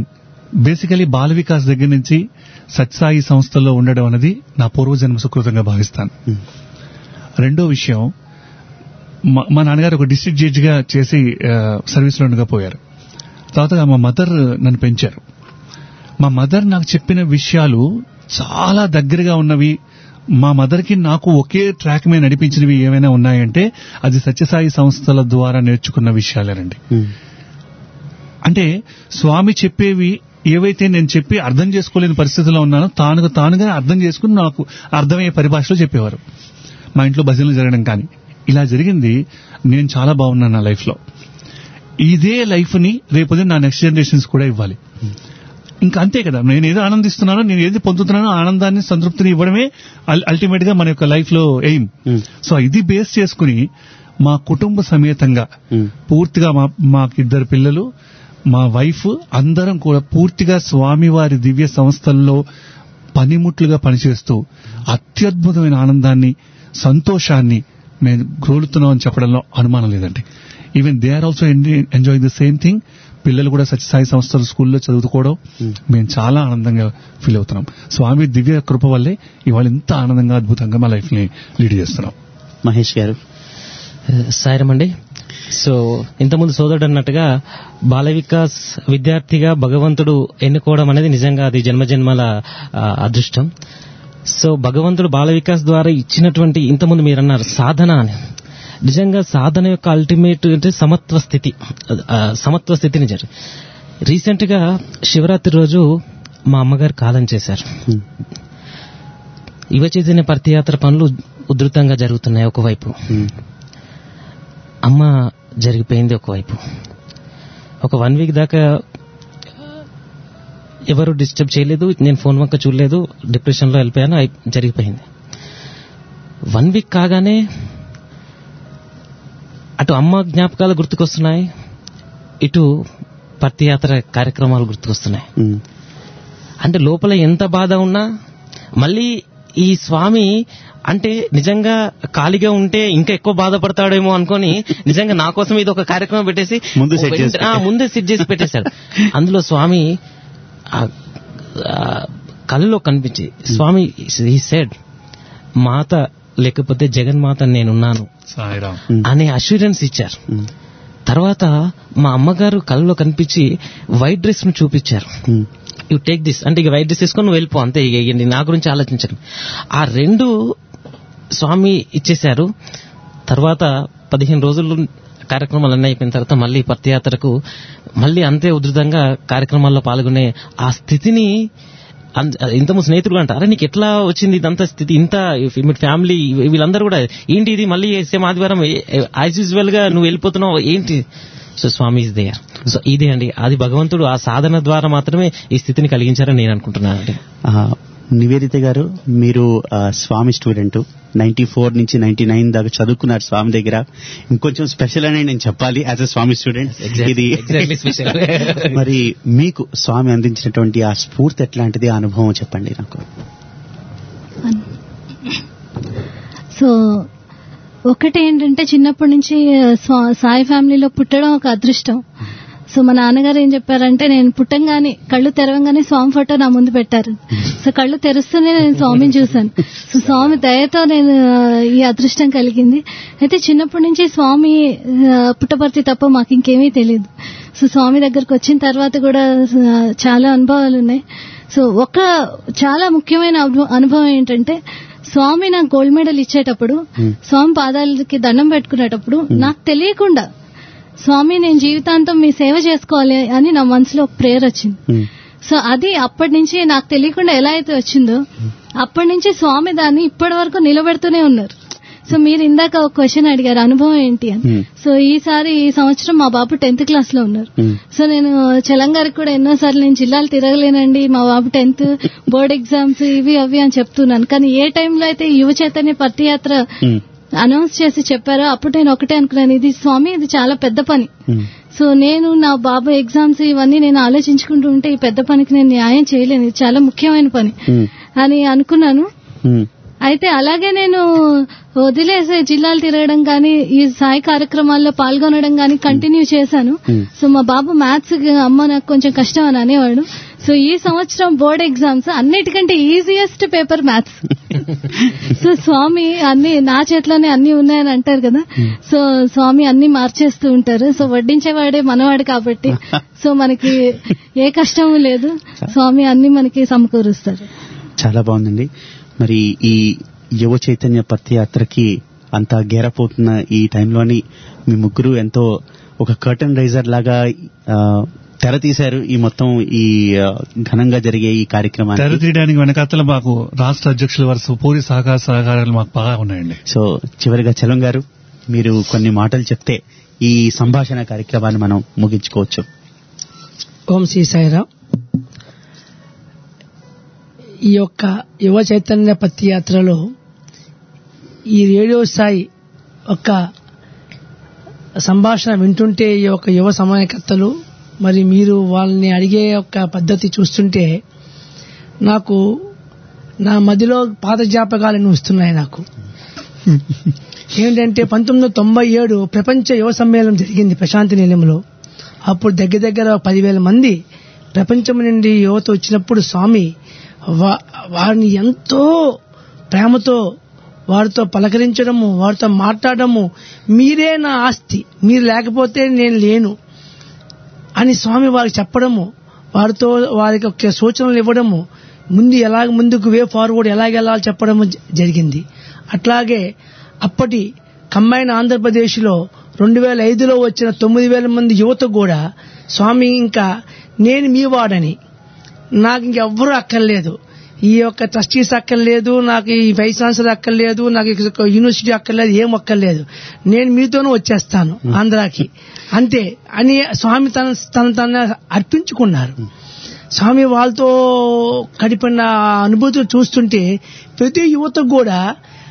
basically Bal Vikas దగ్గర నుంచి సత్సాయి సంస్థలో ఉండడం అనేది నా పూర్వజన్మ సుకృతంగా భావిస్తాను రెండో విషయం మా మా నాన్నగారు ఒక డిస్ట్రిక్ట్ జడ్జిగా చేసి సర్వీస్లో ఉండగా పోయారు తర్వాత మా మదర్ నన్ను పెంచారు మా మదర్ నాకు చెప్పిన విషయాలు చాలా దగ్గరగా ఉన్నవి మా మదర్కి నాకు ఒకే ట్రాక్ మీద నడిపించినవి ఏమైనా ఉన్నాయంటే అది సత్యసాయి సంస్థల ద్వారా నేర్చుకున్న విషయాలేనండి అంటే స్వామి చెప్పేవి ఏవైతే నేను చెప్పి అర్థం చేసుకోలేని పరిస్థితిలో ఉన్నానో తానుగా తానుగా అర్థం చేసుకుని నాకు అర్థమయ్యే పరిభాషలో చెప్పేవారు మా ఇంట్లో భజనలు జరగడం కానీ ఇలా జరిగింది నేను చాలా బాగున్నాను నా లైఫ్ లో ఇదే లైఫ్ ని రేపు నా నెక్స్ట్ జనరేషన్స్ కూడా ఇవ్వాలి ఇంకా అంతే కదా నేను ఏదో ఆనందిస్తున్నానో నేను ఏది పొందుతున్నానో ఆ ఆనందాన్ని సంతృప్తిని ఇవ్వడమే అల్టిమేట్ గా మన యొక్క లైఫ్ లో ఎయిమ్ సో ఇది బేస్ చేసుకుని మా కుటుంబ సమేతంగా పూర్తిగా మా మాకిద్దరు పిల్లలు మా వైఫ్ అందరం కూడా పూర్తిగా స్వామివారి దివ్య సంస్థల్లో పనిముట్లుగా పనిచేస్తూ అత్యద్భుతమైన ఆనందాన్ని సంతోషాన్ని మేము గ్రోలుతున్నాం అని చెప్పడంలో అనుమానం లేదండి even they are also enjoy the same thing పిల్లలు కూడా సత్యసాయి సంస్థల స్కూల్లో చదువుకోవడం మేము చాలా ఆనందంగా ఫీల్ అవుతున్నాం స్వామి దివ్య కృప వల్లే ఇవాళ ఇంత ఆనందంగా అద్భుతంగా మా లైఫ్ ని లీడ్ చేస్తున్నాం మహేష్ గారు సాయరం అండి సో ఇంతకుముందు సోదరుడు అన్నట్టుగా బాల వికాస్ విద్యార్థిగా భగవంతుడు ఎన్నుకోవడం అనేది నిజంగా అది జన్మజన్మల ఆ, అదృష్టం సో భగవంతుడు బాల వికాస్ ద్వారా ఇచ్చినటువంటి ఇంతకుముందు మీరు అన్నారు సాధన అని నిజంగా సాధన యొక్క అల్టిమేట్ అంటే సమత్వ స్థితి ఆ, సమత్వ స్థితిని జరి రీసెంట్ గా శివరాత్రి రోజు మా అమ్మగారు కాలం చేశారు యువ చైతన్య పర్తియాత్ర పనులు ఉధృతంగా జరుగుతున్నాయి ఒకవైపు అమ్మ జరిగిపోయింది ఒకవైపు ఒక వన్ వీక్ దాకా ఎవరు డిస్టర్బ్ చేయలేదు నేను ఫోన్ వంక చూడలేదు డిప్రెషన్లో వెళ్ళిపోయాను అయి- జరిగిపోయింది వన్ వీక్ కాగానే అటు అమ్మ జ్ఞాపకాలు గుర్తుకొస్తున్నాయి ఇటు పర్తియాత్ర కార్యక్రమాలు గుర్తుకొస్తున్నాయి అంటే లోపల ఎంత బాధ ఉన్నా మళ్ళీ ఈ స్వామి అంటే నిజంగా ఖాళీగా ఉంటే ఇంకా ఎక్కువ బాధపడతాడేమో అనుకొని నిజంగా నా కోసం ఇది ఒక కార్యక్రమం పెట్టేసి ముందు set చేసి ఆ, ముందే సెట్ చేసి పెట్టేశాడు అందులో స్వామి ఆ, ఆ, కళ్ళలో కనిపించి స్వామి ఈ సెడ్ మాత లేకపోతే జగన్మాత నేనున్నాను సాయిరామ్ అనే అష్యూరెన్స్ ఇచ్చారు తర్వాత మా అమ్మగారు కళ్ళలో కనిపించి వైట్ డ్రెస్ ను చూపించారు యు టేక్ దిస్ అంటే ఇక వైట్ డ్రెస్ తీసుకొని నువ్వు వెళ్ళిపో అంతే ఇక ఇక నా గురించి ఆలోచించను ఆ రెండు స్వామి ఇచ్చేశారు తర్వాత పదిహేను రోజులు కార్యక్రమాలు అన్నీ అయిపోయిన తర్వాత మళ్ళీ పత్యాత్రకు మళ్ళీ అంతే ఉధృతంగా కార్యక్రమాల్లో పాల్గొనే ఆ స్థితిని అన్- ఇంతకు స్నేహితులు అంట అరే నీకు ఎట్లా వచ్చింది ఇదంతా స్థితి ఇంత మీ ఫ్యామిలీ వీళ్ళందరూ కూడా ఏంటి ఇది మళ్ళీ సేమ్ ఆదివారం యాజ్ యూజువల్ గా నువ్వు వెళ్ళిపోతున్నావు ఏంటి సో స్వామి ఇస్ దేర్ సో ఇదే అండి అది భగవంతుడు ఆ సాధన ద్వారా మాత్రమే ఈ స్థితిని కలిగించారని నేను అనుకుంటున్నానండి ఆ, నివేదిత గారు మీరు ఆ, స్వామి స్టూడెంట్ నైన్టీ ఫోర్ నుంచి నైన్టీ నైన్ దాకా చదువుకున్నారు స్వామి దగ్గర ఇంకొంచెం స్పెషల్ అని నేను చెప్పాలి యాజ్ అ స్వామి స్టూడెంట్ Exactly- ఇది exactly special. మరి మీకు స్వామి అందించినటువంటి ఆ స్ఫూర్తి ఎట్లాంటిది ఆ అనుభవం చెప్పండి నాకు సో ఒకటి ఏంటంటే చిన్నప్పటి నుంచి స్వా- సాయి ఫ్యామిలీలో పుట్టడం ఒక అదృష్టం సో మా నాన్నగారు ఏం చెప్పారంటే నేను పుట్టంగానే కళ్ళు తెరవంగానే స్వామి ఫోటో నా ముందు పెట్టారు సో కళ్ళు తెరుస్తూనే నేను స్వామిని చూశాను సో స్వామి దయతో నేను ఆ, ఈ అదృష్టం కలిగింది అయితే చిన్నప్పటి నుంచి స్వామి ఆ, పుట్టపర్తి తప్ప మాకు ఇంకేమీ తెలియదు సో స్వామి దగ్గరకు వచ్చిన తర్వాత కూడా ఆ, చాలా అనుభవాలు ఉన్నాయి సో ఒక చాలా ముఖ్యమైన అనుభ- అనుభవం ఏంటంటే స్వామి నాకు గోల్డ్ మెడల్ ఇచ్చేటప్పుడు స్వామి పాదాలకి దండం పెట్టుకునేటప్పుడు నాకు తెలియకుండా స్వామి నేను జీవితాంతం మీ సేవ చేసుకోవాలి అని నా మనసులో ఒక ప్రేయర్ వచ్చింది సో అది అప్పటి నుంచి నాకు తెలియకుండా ఎలా అయితే వచ్చిందో అప్పటి నుంచి స్వామి దాన్ని ఇప్పటి వరకు నిలబెడుతూనే ఉన్నారు సో మీరు ఇందాక ఒక క్వశ్చన్ అడిగారు అనుభవం ఏంటి అని Hmm. సో ఈసారి ఈ సంవత్సరం మా బాబు టెన్త్ క్లాస్ లో ఉన్నారు Hmm. సో నేను చలంగారికి కూడా ఎన్నోసార్లు నేను జిల్లాలు తిరగలేనండి మా బాబు టెన్త్ బోర్డ్ ఎగ్జామ్స్ ఇవి అవి అని చెప్తున్నాను కానీ ఏ టైంలో అయితే ఈ యువ చైతన్య పత్రయాత్ర ఉమ్, అనౌన్స్ చేసి చెప్పారో అప్పుడు నేను ఒకటే అనుకున్నాను ఇది స్వామి ఇది చాలా పెద్ద పని ఉమ్, సో నేను నా బాబు ఎగ్జామ్స్ ఇవన్నీ నేను ఆలోచించుకుంటూ ఉంటే ఈ పెద్ద పనికి నేను న్యాయం చేయలేను ఇది చాలా ముఖ్యమైన పని ఉమ్, అని అనుకున్నాను ఉమ్, అయితే అలాగే నేను వదిలేసే జిల్లాలు తిరగడం కానీ ఈ సాయి కార్యక్రమాల్లో పాల్గొనడం కానీ కంటిన్యూ చేశాను Hmm. సో మా బాబు మ్యాథ్స్ అమ్మ నాకు కొంచెం కష్టం అని అనేవాడు సో సో ఈ సంవత్సరం బోర్డ్ ఎగ్జామ్స్ అన్నిటికంటే ఈజియెస్ట్ పేపర్ మ్యాథ్స్ సో స్వామి అన్ని నా చేతిలోనే అన్ని ఉన్నాయని అంటారు కదా సో స్వామి అన్ని మార్చేస్తూ ఉంటారు సో వడ్డించేవాడే మనవాడు కాబట్టి సో మనకి ఏ కష్టము లేదు స్వామి అన్ని మనకి సమకూరుస్తారు చాలా బాగుందండి మరి ఈ యువ చైతన్య పత్యాత్రకి అంతా గేరపోతున్న ఈ టైంలోని మీ ముగ్గురు ఎంతో ఒక కర్టన్ రైజర్ లాగా ఆ, తెర తీశారు ఈ మొత్తం ఈ ఆ, ఘనంగా జరిగే ఈ తెర కార్యక్రమాన్ని తీయడానికి వెనకాతల మాకు రాష్ట్ర అధ్యక్షుల వరుస పూరి సహకార సహకారాలు మాకు బాగా ఉన్నాయండి సో చివరిగా చలం గారు మీరు కొన్ని మాటలు చెప్తే ఈ సంభాషణ కార్యక్రమాన్ని మనం ముగించుకోవచ్చు ఓం శ్రీ సాయిరామ్ ఈ యొక్క యువ చైతన్య పత్తి యాత్రలో ఈ రేడియో సాయి ఒక సంభాషణ వింటుంటే ఈ యొక్క యువ సమయకర్తలు మరి మీరు వాళ్ళని అడిగే యొక్క పద్ధతి చూస్తుంటే నాకు నా మదిలో పాత జ్ఞాపకాలను వస్తున్నాయి నాకు ఏంటంటే పంతొమ్మిది వందల తొంభై ఏడు ప్రపంచ యువ సమ్మేళనం జరిగింది ప్రశాంతి నిలయంలో అప్పుడు దగ్గర దగ్గర పదివేల మంది ప్రపంచం నుండి యువత వచ్చినప్పుడు స్వామి వా- వారిని ఎంతో ప్రేమతో వారితో పలకరించడము వారితో మాట్లాడము మీరే నా ఆస్తి మీరు లేకపోతే నేను లేను అని స్వామి వారికి చెప్పడము వారితో వారికి ఒక సూచనలు ఇవ్వడము ముందు ఎలాగ ముందుకు వే ఫార్వర్డ్ ఎలాగెళ్ళాలి చెప్పడము జ- జరిగింది అట్లాగే అప్పటి కంబైన్ ఆంధ్రప్రదేశ్లో రెండు వేల ఐదులో వచ్చిన తొమ్మిది వేల మంది యువత కూడా స్వామి ఇంకా నేను మీ వాడని నాకు ఇంకెవ్వరూ అక్కర్లేదు ఈ యొక్క ట్రస్టీస్ అక్కర్లేదు నాకు ఈ వైస్ ఛాన్సలర్ అక్కర్లేదు నాకు ఈ యూనివర్సిటీ అక్కర్లేదు ఏం అక్కర్లేదు నేను మీతోనూ వచ్చేస్తాను ఆంధ్రాకి అంతే అని స్వామి తన తన తన అర్పించుకున్నారు స్వామి వాళ్ళతో గడిపిన అనుభూతులు చూస్తుంటే ప్రతి యువతకు కూడా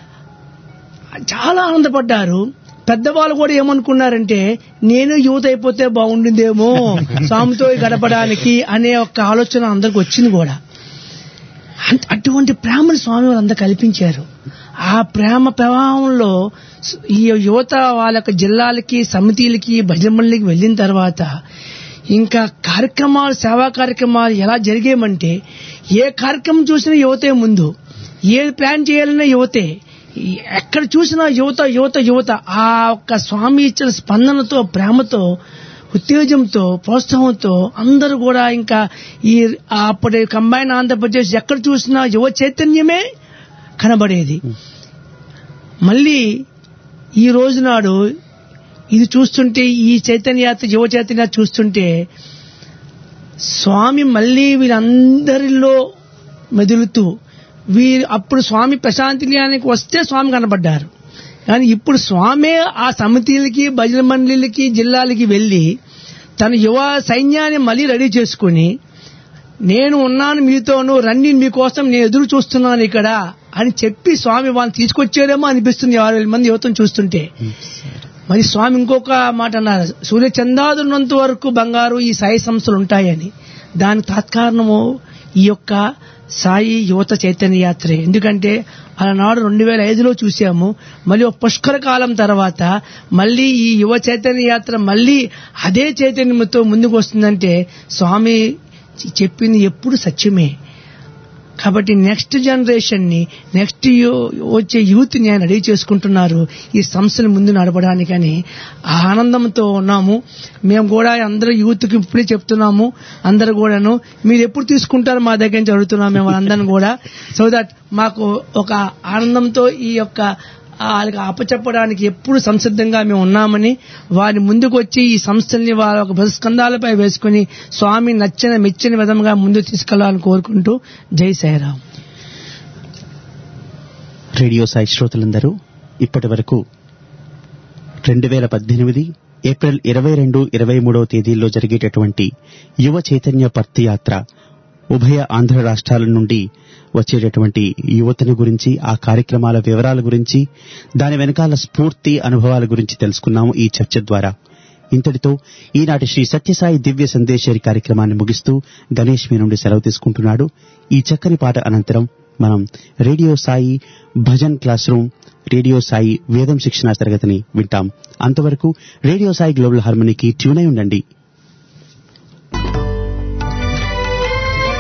చాలా ఆనందపడ్డారు పెద్దవాళ్ళు కూడా ఏమనుకున్నారంటే నేను యువత అయిపోతే బాగుండిందేమో స్వామితో గడపడానికి అనే ఒక ఆలోచన అందరికి వచ్చింది కూడా అంత- అటువంటి ప్రేమను స్వామి వారు అందరు కల్పించారు ఆ ప్రేమ ప్రవాహంలో స్- ఈ యువత వాళ్ళ యొక్క జిల్లాలకి సమితిలకి భజనమండలికి వెళ్ళిన తర్వాత ఇంకా కార్యక్రమాలు సేవా కార్యక్రమాలు ఎలా జరిగేమంటే ఏ కార్యక్రమం చూసినా యువతే ముందు ఏది ప్లాన్ చేయాలన్నా యువతే ఈ- ఎక్కడ చూసినా యువత యువత యువత ఆ ఒక్క స్వామి ఇచ్చిన స్పందనతో ప్రేమతో ఉత్తేజంతో ప్రోత్సాహంతో అందరూ కూడా ఇంకా ఈ ఆ అప్పటి కంబైన్ ఆంధ్రప్రదేశ్ ఎక్కడ చూసినా యువ చైతన్యమే కనబడేది మళ్ళీ ఈ రోజు నాడు ఇది చూస్తుంటే ఈ చైతన్యాత్ర యువ చైతన్య చూస్తుంటే స్వామి మళ్ళీ వీరందరిలో మెదులుతూ వీరు అప్పుడు స్వామి ప్రశాంతి నిలయానికి వస్తే స్వామి కనబడ్డారు కానీ ఇప్పుడు స్వామే ఆ సమితిలకి భజన మండలికి జిల్లాలకి వెళ్ళి తన యువ సైన్యాన్ని మళ్ళీ రెడీ చేసుకుని నేను ఉన్నాను మీతోను రండి మీకోసం నేను ఎదురు చూస్తున్నాను ఇక్కడ అని చెప్పి స్వామి వాళ్ళని తీసుకొచ్చేదేమో అనిపిస్తుంది ఆరు వేల మంది యువతను చూస్తుంటే మరి స్వామి ఇంకొక మాట అన్నారు సూర్య చందాదున్నంత వరకు బంగారు ఈ సాయి సంస్థలు ఉంటాయని దాని తాత్కారణము ఈ యొక్క సాయి యువత చైతన్య యాత్రే ఎందుకంటే అలనాడు రెండు వేల ఐదులో చూసాము మళ్ళీ ఒక పుష్కర కాలం తర్వాత మళ్ళీ ఈ యువ చైతన్య యాత్ర మళ్ళీ అదే చైతన్యంతో ముందుకు వస్తుందంటే స్వామి చెప్పింది ఎప్పుడు సత్యమే కాబట్టి నెక్స్ట్ జనరేషన్ ని నెక్స్ట్ వచ్చే యూత్ ని ఆయన రెడీ చేసుకుంటున్నారు ఈ సంస్థను ముందు నడపడానికని ఆ ఆనందంతో ఉన్నాము మేము కూడా అందరూ యూత్ కి ఇప్పుడే చెప్తున్నాము అందరు కూడాను మీరు ఎప్పుడు తీసుకుంటారు మా దగ్గర నుంచి అడుగుతున్నాం మేము అందరం కూడా సో దట్ మాకు ఒక ఆనందంతో ఈ యొక్క వాళ్ళకి అప్పచెప్పడానికి ఎప్పుడు సంసిద్ధంగా మేము ఉన్నామని వారి ముందుకు వచ్చి ఈ సంస్థల్ని వారి ఒక బృస్కంధాలపై వేసుకుని స్వామి నచ్చిన మెచ్చిన విధంగా ముందుకు తీసుకెళ్లాలని కోరుకుంటూ జై సాయిరామ్ రేడియో సాయి శ్రోతలందరూ ఇప్పటి వరకు రెండు వేల పద్దెనిమిది ఏప్రిల్ ఇరవై రెండు ఇరవై మూడవ తేదీల్లో జరిగేటటువంటి యువ చైతన్య పర్తి యాత్ర ఉభయ ఆంధ్ర రాష్ట్రాల నుండి వచ్చేటటువంటి యువతను గురించి ఆ కార్యక్రమాల వివరాల గురించి దాని వెనకాల స్ఫూర్తి అనుభవాల గురించి తెలుసుకున్నాము ఈ చర్చ ద్వారా ఇంతటితో ఈనాటి శ్రీ సత్యసాయి దివ్య సందేశరి కార్యక్రమాన్ని ముగిస్తూ గణేష్ మీ నుండి సెలవు తీసుకుంటున్నాడు ఈ చక్కని పాట అనంతరం మనం radio Sai bhajan classroom radio Sai వేదం శిక్షణా తరగతిని వింటాం అంతవరకు రేడియో సాయి గ్లోబల్ హార్మనీకి ట్యూన్ అయి ఉండండి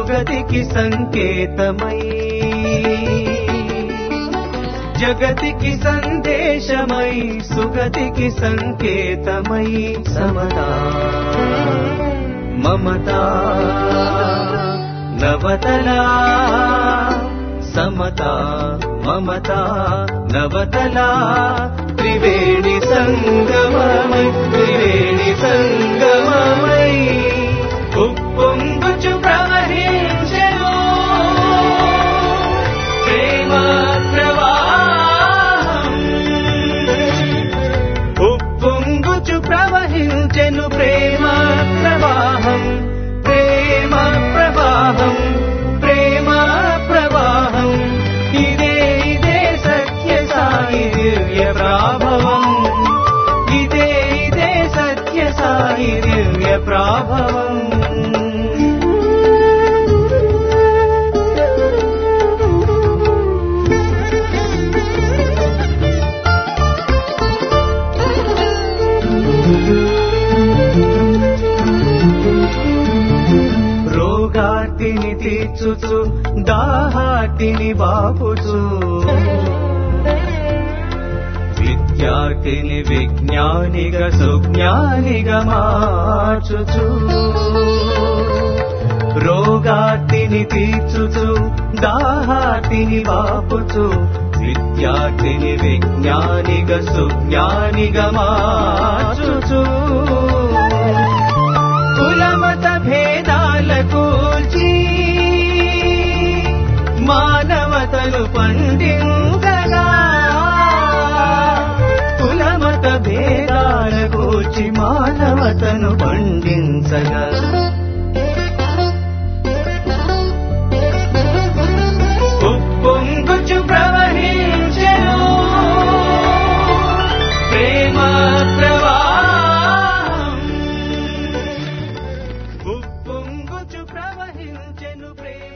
సుగతికి సంకేతమై జగతికి సందేశమై సుగతికి సంకేతమై సమతా మమతా నవతలా సమతా మమతా నవతలా త్రివేణి సంగమమై త్రివేణి సంగమమై ఉప్పొంగుచు ప్రవహించెను ప్రేమ ప్రవాహం ఉప్పొంగుచు ప్రవహించెను ప్రేమ ప్రవాహం ప్రేమ ప్రవాహం ప్రేమ ప్రవాహం ఇదే ఇదే సత్య సాయి దివ్య ప్రాభవం ఇదే ఇదే సత్య సాయి దివ్య ప్రాభవం రోగార్తిని తీర్చుచు దాహార్తిని బాపుచు విద్యార్థిని విజ్ఞానిగా సుజ్ఞానిగా మార్చుచు రోగార్తిని తీర్చుచు దాహార్తిని బాపుచు విద్యార్థిని విజ్ఞానిగా సుజ్ఞానిగా మార్చుచు కులమత భేదాల కూల్చి మానవతను పండించగా కులమత భేదాల కూల్చి మానవతను పండించగా